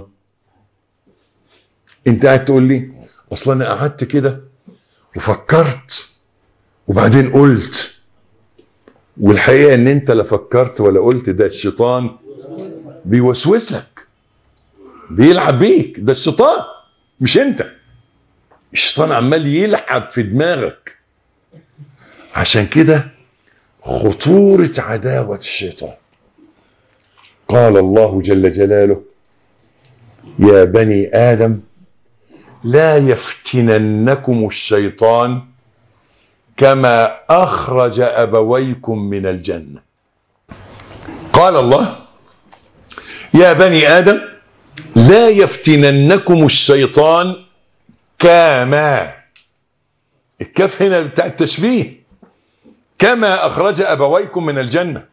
انت قاعد تقول لي اصل انا قعدت كده وفكرت وبعدين قلت والحقيقة ان انت لا فكرت ولا قلت ده الشيطان بيوسوس لك بيلعب بيك ده الشيطان مش انت الشيطان عمال يلعب في دماغك عشان كده خطورة عداوة الشيطان قال الله جل جلاله يا بني آدم لا يفتننكم الشيطان كما أخرج أبويكم من الجنة قال الله يا بني آدم لا يفتننكم الشيطان كما الكاف هنا بتاع التشبيه كما أخرج أبويكم من الجنة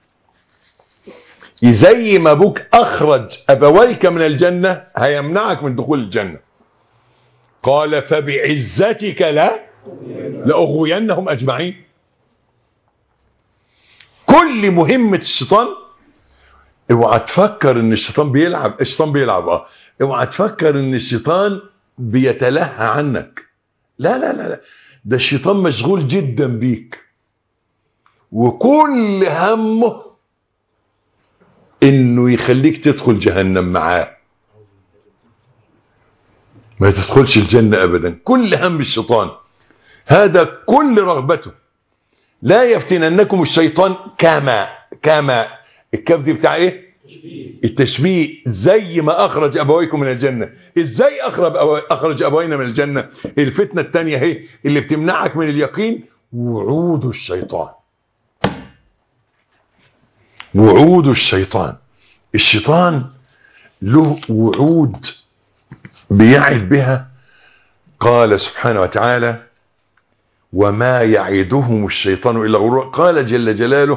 زي ما أبوك أخرج أبويك من الجنة هيمنعك من دخول الجنة قال فبعزتك لا لأغوينهم أجمعين كل مهمة الشيطان اوعى تفكر ان الشيطان بيلعب الشيطان بيلعب اه اوعى تفكر ان الشيطان بيتلهى عنك لا لا لا لا ده الشيطان مشغول جدا بيك وكل همه انه يخليك تدخل جهنم معاه ما تدخلش الجنة ابدا كل هم الشيطان هذا كل رغبته لا يفتننكم الشيطان كما كما الكاف دي بتاع ايه التشبيه زي ما اخرج ابويكم من الجنة ازاي اخرج أبو... اخرج ابوينا من الجنة الفتنة التانية هي اللي بتمنعك من اليقين وعود الشيطان وعود الشيطان الشيطان له وعود بيعد بها قال سبحانه وتعالى وما يعدهم الشيطان إلا غرور قال جل جلاله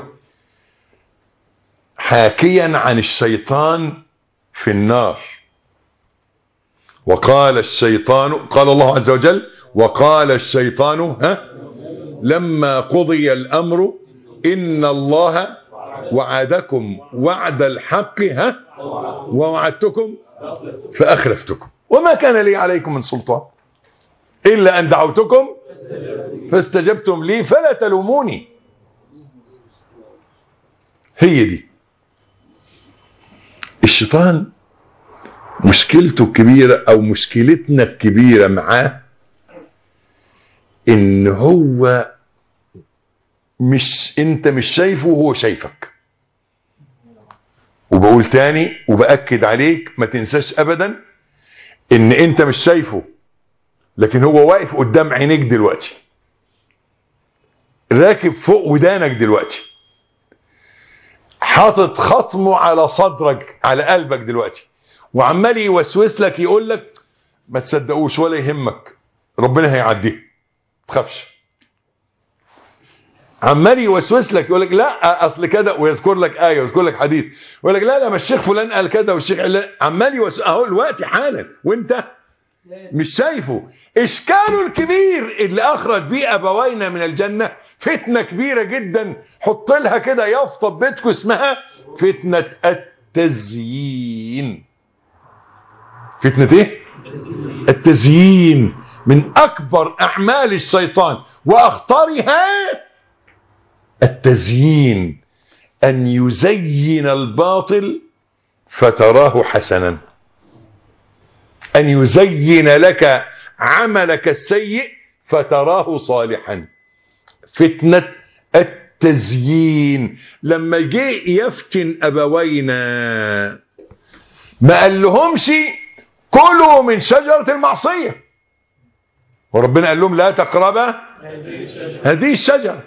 حاكيا عن الشيطان في النار وقال الشيطان قال الله عز وجل وقال الشيطان ها لما قضي الأمر إن الله وعدكم وعد الحق ها ووعدتكم فأخلفتكم وما كان لي عليكم من سلطان إلا أن دعوتكم فاستجبتم لي فلا تلوموني هي دي الشيطان مشكلته الكبيرة او مشكلتنا الكبيرة معاه ان هو مش انت مش شايفه وهو شايفك وبقول تاني وبأكد عليك ما تنساش ابدا ان انت مش شايفه لكن هو واقف قدام عينيك دلوقتي راكب فوق ودانك دلوقتي حاطط خطمه على صدرك على قلبك دلوقتي وعمال يوسوس لك يقول لك ما تصدقوش ولا يهمك ربنا هيعديه تخافش عمال يوسوس لك يقول لك لا اصل كده ويذكر لك ايه ويذكر لك حديث يقول لك لا لا ما الشيخ فلان قال كده والشيخ لا عمال يوسوس اهو الوقت حالا وانت مش شايفه اشكاله الكبير اللي اخرج بيه ابوينا من الجنة فتنة كبيرة جدا حط لها كده يافطة بيتكم اسمها فتنة التزيين فتنة ايه التزيين من اكبر اعمال الشيطان واخطرها التزيين ان يزين الباطل فتراه حسنا ان يزين لك عملك السيء فتراه صالحا فتنة التزيين لما جه يفتن ابوينا ما قال لهمش كلوا من شجرة المعصية وربنا قال لهم لا تقربا هذه الشجرة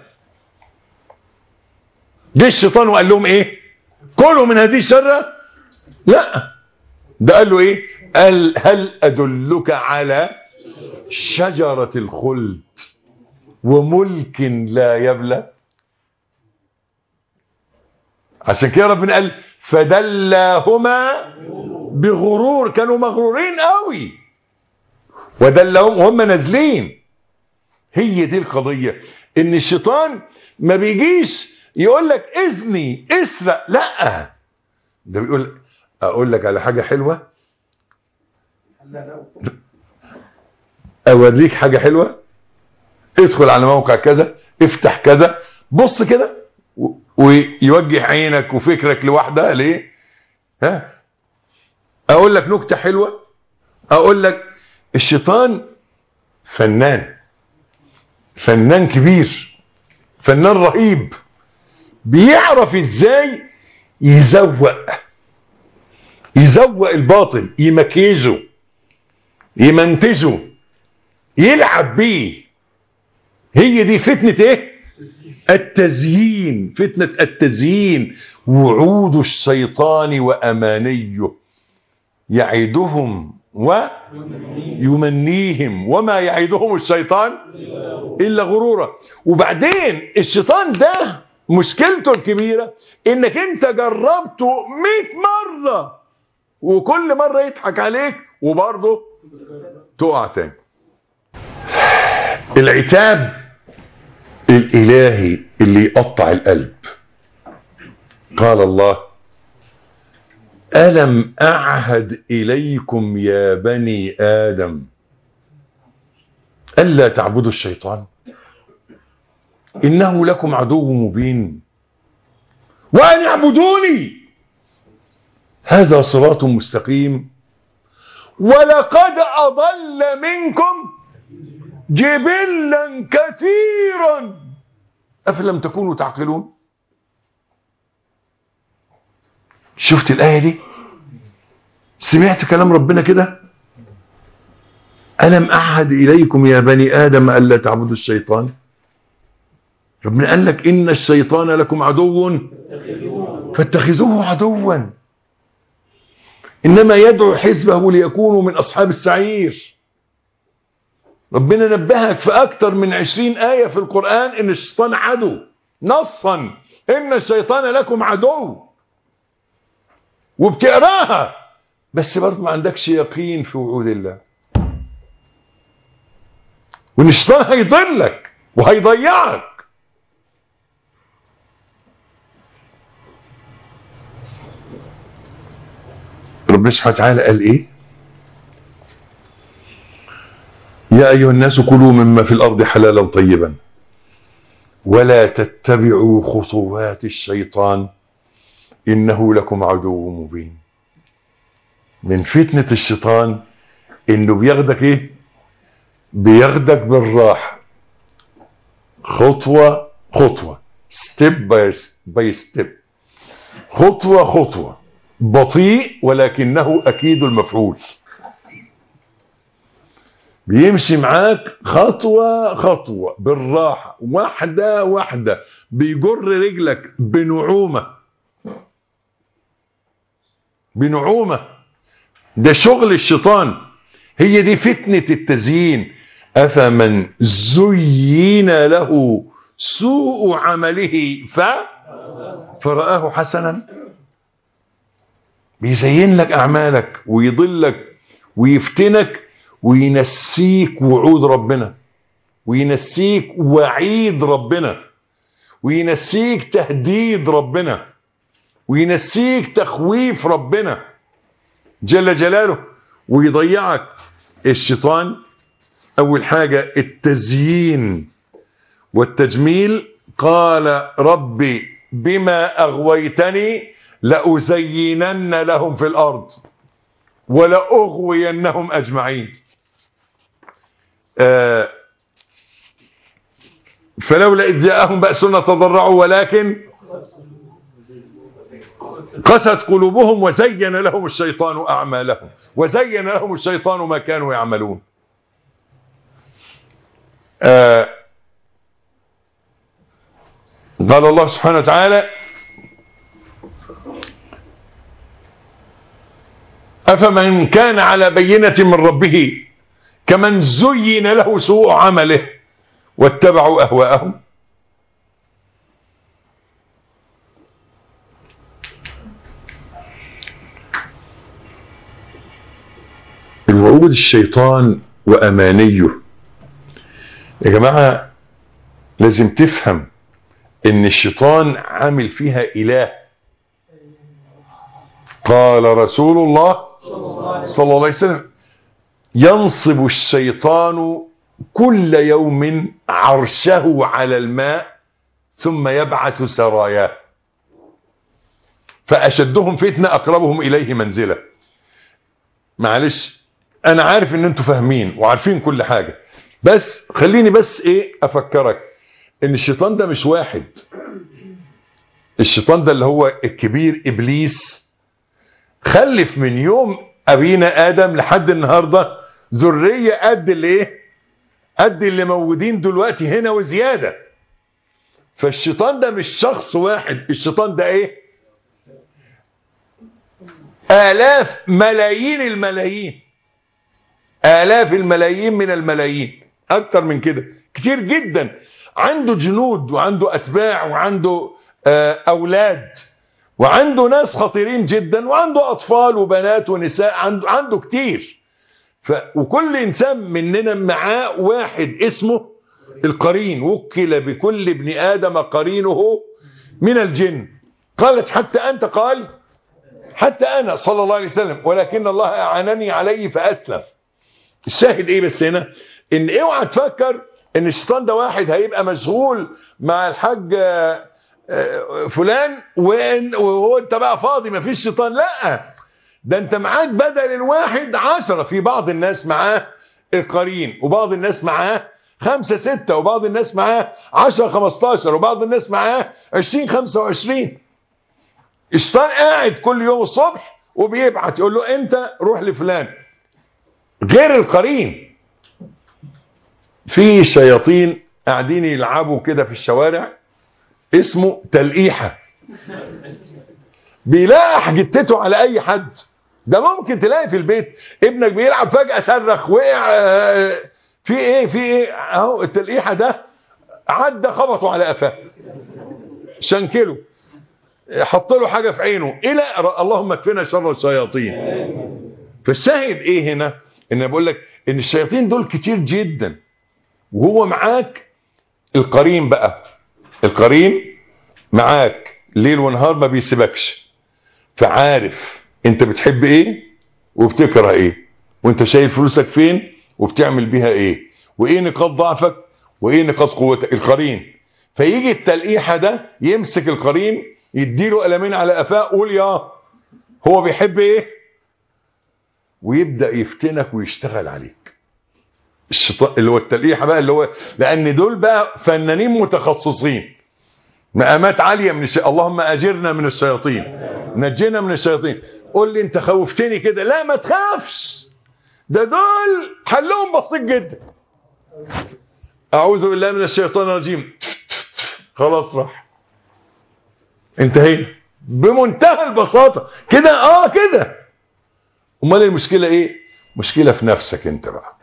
جه الشيطان وقال لهم ايه كلوا من هذه الشجرة لا ده قال له ايه قال هل ادلك على شجرة الخلد وملك لا يبلى عشان كده ربنا قال فدلاهما بغرور كانوا مغرورين قوي ودلهم وهم نازلين هي دي القضية ان الشيطان ما بيجيش يقول لك اذني اسرق لا ده بيقول اقول لك على حاجة حلوة اوريك حاجة حلوة ادخل على موقع كذا افتح كذا بص كده و- ويوجه عينك وفكرك لوحدها ليه ها اقول لك نكتة حلوة اقول لك الشيطان فنان فنان كبير فنان رهيب بيعرف ازاي يزوق يزوق الباطل يمكيزه يمنتجه يلعب بيه هي دي فتنة ايه التزيين فتنة التزيين وعود الشيطان وأمانيه يعدهم ويمنيهم وما يعدهم الشيطان إلا غرورا وبعدين الشيطان ده مشكلته الكبيرة انك انت جربته مئة مرة وكل مرة يضحك عليك وبرضه تقع تاني العتاب الإلهي اللي يقطع القلب قال الله ألم أعهد إليكم يا بني آدم ألا تعبدوا الشيطان إنه لكم عدو مبين وأن اعبدوني هذا صراط مستقيم ولقد أضل منكم جبلا كثيرا أفلم تكونوا تعقلون شفت الآية دي سمعت كلام ربنا كده ألم أعهد إليكم يا بني آدم ألا تعبدوا الشيطان ربنا قال لك إن الشيطان لكم عدو فاتخذوه عدوا إنما يدعو حزبه ليكونوا من أصحاب السعير ربنا نبهك في أكتر من عشرين آية في القرآن إن الشيطان عدو نصا إن الشيطان لكم عدو وبتقراها بس برضه ما عندكش يقين في وعود الله وان الشيطان هيضلك وهيضيعك ربنا سبحانه وتعالى قال ايه يا ايها الناس كلوا مما في الارض حلالا طيبا ولا تتبعوا خطوات الشيطان انه لكم عدو مبين من فتنة الشيطان انه بياخدك ايه بياخدك بالراحة خطوة خطوة ستيب باي ستيب خطوة خطوة بطيء ولكنه اكيد المفعول بيمشي معاك خطوة خطوة بالراحة واحدة واحدة بيجر رجلك بنعومة بنعومة ده شغل الشيطان هي دي فتنة التزيين أفمن زين له سوء عمله ف فرآه حسنا بيزين لك أعمالك ويضلك ويفتنك وينسيك وعود ربنا وينسيك وعيد ربنا وينسيك تهديد ربنا وينسيك تخويف ربنا جل جلاله ويضيعك الشيطان اول حاجة التزيين والتجميل قال ربي بما اغويتني لأزينن لهم في الارض ولأغوينهم اجمعين آه فلولا إذ جاءهم بأسنا تضرعوا ولكن قست قلوبهم وزين لهم الشيطان أعمالهم وزين لهم الشيطان ما كانوا يعملون آه قال الله سبحانه وتعالى أفمن كان على بينة من ربه كمن زين له سوء عمله واتبعوا أهواءهم الوعود الشيطان وأمانيه يا جماعة لازم تفهم ان الشيطان عامل فيها إله قال رسول الله صلى الله عليه وسلم ينصب الشيطان كل يوم عرشه على الماء ثم يبعث سراياه فأشدهم فتنة أقربهم إليه منزلة معلش أنا عارف إن أنتوا فاهمين وعارفين كل حاجة بس خليني بس إيه أفكرك إن الشيطان ده مش واحد الشيطان ده اللي هو الكبير إبليس خلف من يوم أبينا آدم لحد النهاردة ذرية قد اللي إيه قد اللي موجودين دلوقتي هنا وزيادة فالشيطان ده مش شخص واحد الشيطان ده ايه آلاف ملايين الملايين آلاف الملايين من الملايين أكتر من كده كتير جدا عنده جنود وعنده أتباع وعنده آه أولاد وعنده ناس خطيرين جدا وعنده أطفال وبنات ونساء عنده, عنده كتير ف وكل انسان مننا معاه واحد اسمه القرين وكل بكل ابن ادم قرينه من الجن قالت حتى انت قال حتى انا صلى الله عليه وسلم ولكن الله اعانني عليه فاسلم الشاهد ايه بس هنا ان اوعى تفكر ان الشيطان ده واحد هيبقى مشغول مع الحاج فلان وهو انت بقى فاضي مفيش شيطان لا ده انت معاك بدل الواحد عشرة في بعض الناس معاه القرين وبعض الناس معاه خمسة ستة وبعض الناس معاه عشرة خمستاشر وبعض الناس معاه عشرين خمسة وعشرين الشيطان قاعد كل يوم الصبح وبيبعت يقول له انت روح لفلان غير القرين في شياطين قاعدين يلعبوا كده في الشوارع اسمه تلقيحة بيلاقح جتته على اي حد ده ممكن تلاقي في البيت ابنك بيلعب فجأة صرخ وقع في ايه في ايه اهو التلقيحة ده عدى خبطه على قفاه شنكله حط له حاجة في عينه الى اللهم اكفنا شر الشياطين فالشاهد ايه هنا ان بقول لك ان الشياطين دول كتير جدا وهو معاك القرين بقى القرين معاك ليل ونهار ما بيسيبكش فعارف انت بتحب ايه وبتكره ايه وانت شايل فلوسك فين وبتعمل بيها ايه وايه نقاط ضعفك وايه نقاط قوتك القرين فيجي التلقيحه ده يمسك القرين يديله قلمين على قفاه قول يا هو بيحب ايه ويبدا يفتنك ويشتغل عليك الشيطان اللي هو التلقيحه بقى اللي هو لان دول بقى فنانين متخصصين مقامات عاليه من الشيء اللهم اجرنا من الشياطين نجينا من الشياطين قول لي انت خوفتني كده لا ما تخافش ده دول حلهم بسيط جدا اعوذ بالله من الشيطان الرجيم خلاص راح انتهينا بمنتهى البساطه كده اه كده امال المشكله ايه مشكله في نفسك انت بقى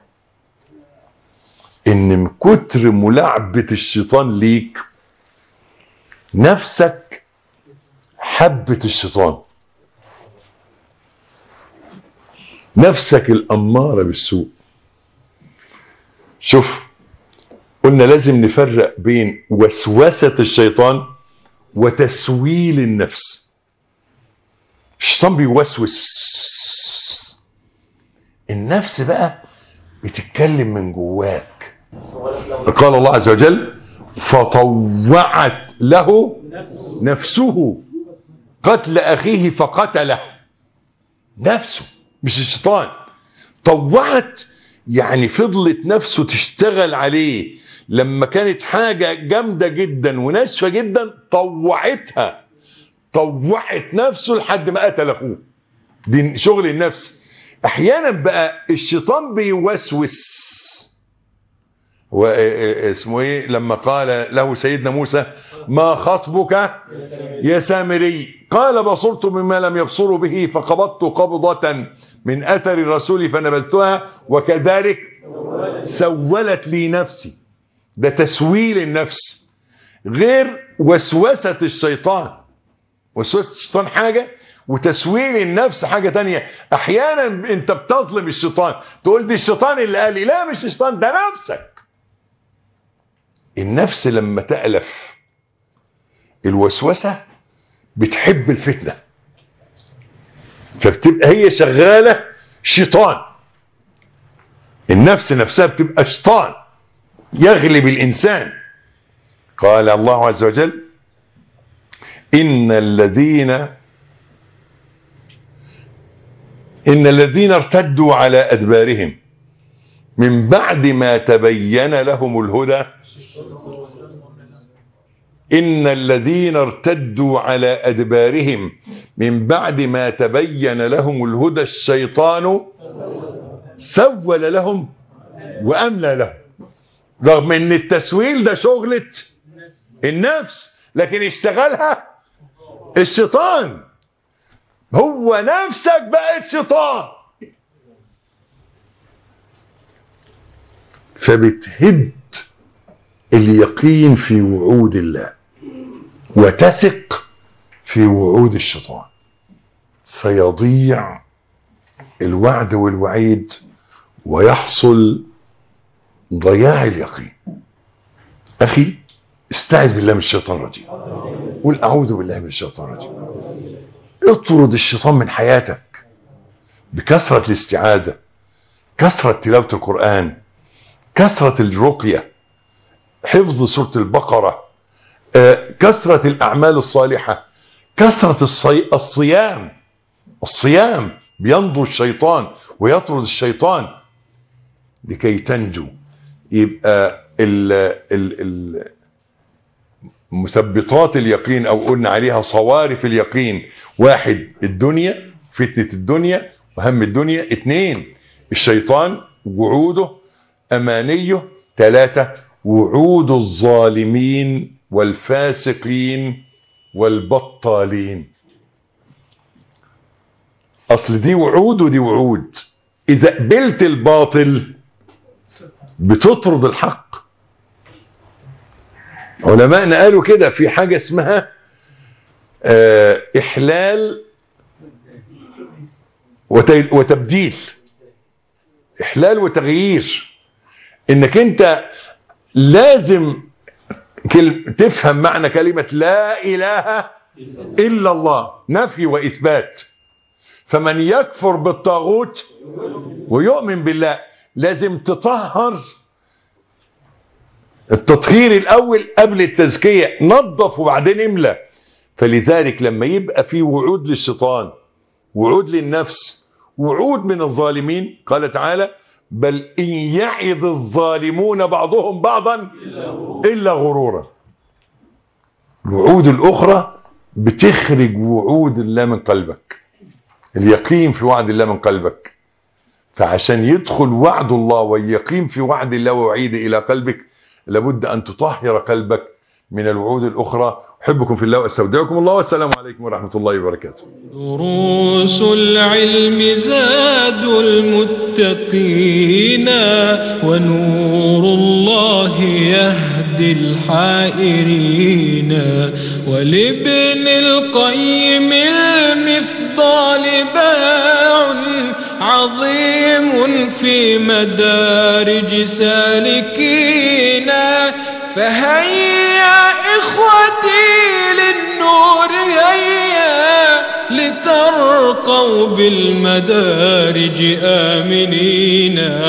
ان من كتر ملاعبه الشيطان ليك نفسك حبت الشيطان نفسك الأمارة بالسوء شوف قلنا لازم نفرق بين وسوسة الشيطان وتسويل النفس الشيطان بيوسوس النفس بقى بتتكلم من جواك قال الله عز وجل فطوعت له نفسه قتل اخيه فقتله نفسه مش الشيطان طوعت يعني فضلت نفسه تشتغل عليه لما كانت حاجة جامدة جدا وناشفة جدا طوعتها طوعت نفسه لحد ما قتل اخوه دي شغل النفس احيانا بقى الشيطان بيوسوس هو اسمه ايه لما قال له سيدنا موسى ما خطبك يا سامري قال بصرت مما لم يبصروا به فقبضت قبضة من اثر الرسول فنبذتها وكذلك سولت لي نفسي ده تسويل النفس غير وسوسة الشيطان وسوسة الشيطان حاجة وتسويل النفس حاجة تانية احيانا انت بتظلم الشيطان تقول دي الشيطان اللي قال لي لا مش الشيطان ده نفسك النفس لما تألف الوسوسة بتحب الفتنة فبتبقى هي شغالة شيطان النفس نفسها بتبقى شيطان يغلب الإنسان قال الله عز وجل إن الذين إن الذين ارتدوا على أدبارهم من بعد ما تبين لهم الهدى إن الذين ارتدوا على أدبارهم من بعد ما تبين لهم الهدى الشيطان سول لهم وأملى لهم رغم ان التسويل ده شغلة النفس لكن اشتغلها الشيطان هو نفسك بقت شيطان فبتهد اليقين في وعود الله وتثق في وعود الشيطان فيضيع الوعد والوعيد ويحصل ضياع اليقين أخي استعذ بالله من الشيطان الرجيم قل أعوذ بالله من الشيطان الرجيم اطرد الشيطان من حياتك بكثرة الاستعاذة كثرة تلاوة القرآن كثرة الرقية حفظ سورة البقرة آه، كثرة الأعمال الصالحة كثرة الصي... الصيام الصيام بينظر الشيطان ويطرد الشيطان لكي تنجو يبقى ال ال ال مثبطات اليقين او قلنا عليها صوارف اليقين واحد الدنيا فتنة الدنيا وهم الدنيا اتنين الشيطان وعوده امانيه ثلاثة وعود الظالمين والفاسقين والبطالين اصل دي وعود ودي وعود اذا قبلت الباطل بتطرد الحق علماءنا قالوا كده في حاجة اسمها اه احلال وت- وتبديل احلال وتغيير انك انت لازم كل- تفهم معنى كلمة لا اله الا الله نفي واثبات فمن يكفر بالطاغوت ويؤمن بالله لازم تطهر التطهير الاول قبل التزكية نظف وبعدين املى فلذلك لما يبقى في وعود للشيطان وعود للنفس وعود من الظالمين قال تعالى بل إن يعظ الظالمون بعضهم بعضا إلا غرورا الوعود الأخرى بتخرج وعود الله من قلبك اليقين في وعد الله من قلبك فعشان يدخل وعد الله واليقين في وعد الله ووعيده إلى قلبك لابد أن تطهر قلبك من الوعود الأخرى أحبكم في الله وأستودعكم الله والسلام عليكم ورحمة الله وبركاته دروس العلم زاد المتقين ونور الله يهدي الحائرين ولابن القيم المفضال باع عظيم في مدارج سالكين فهيا إخوتي للنور هيا لترقوا بالمدارج آمنين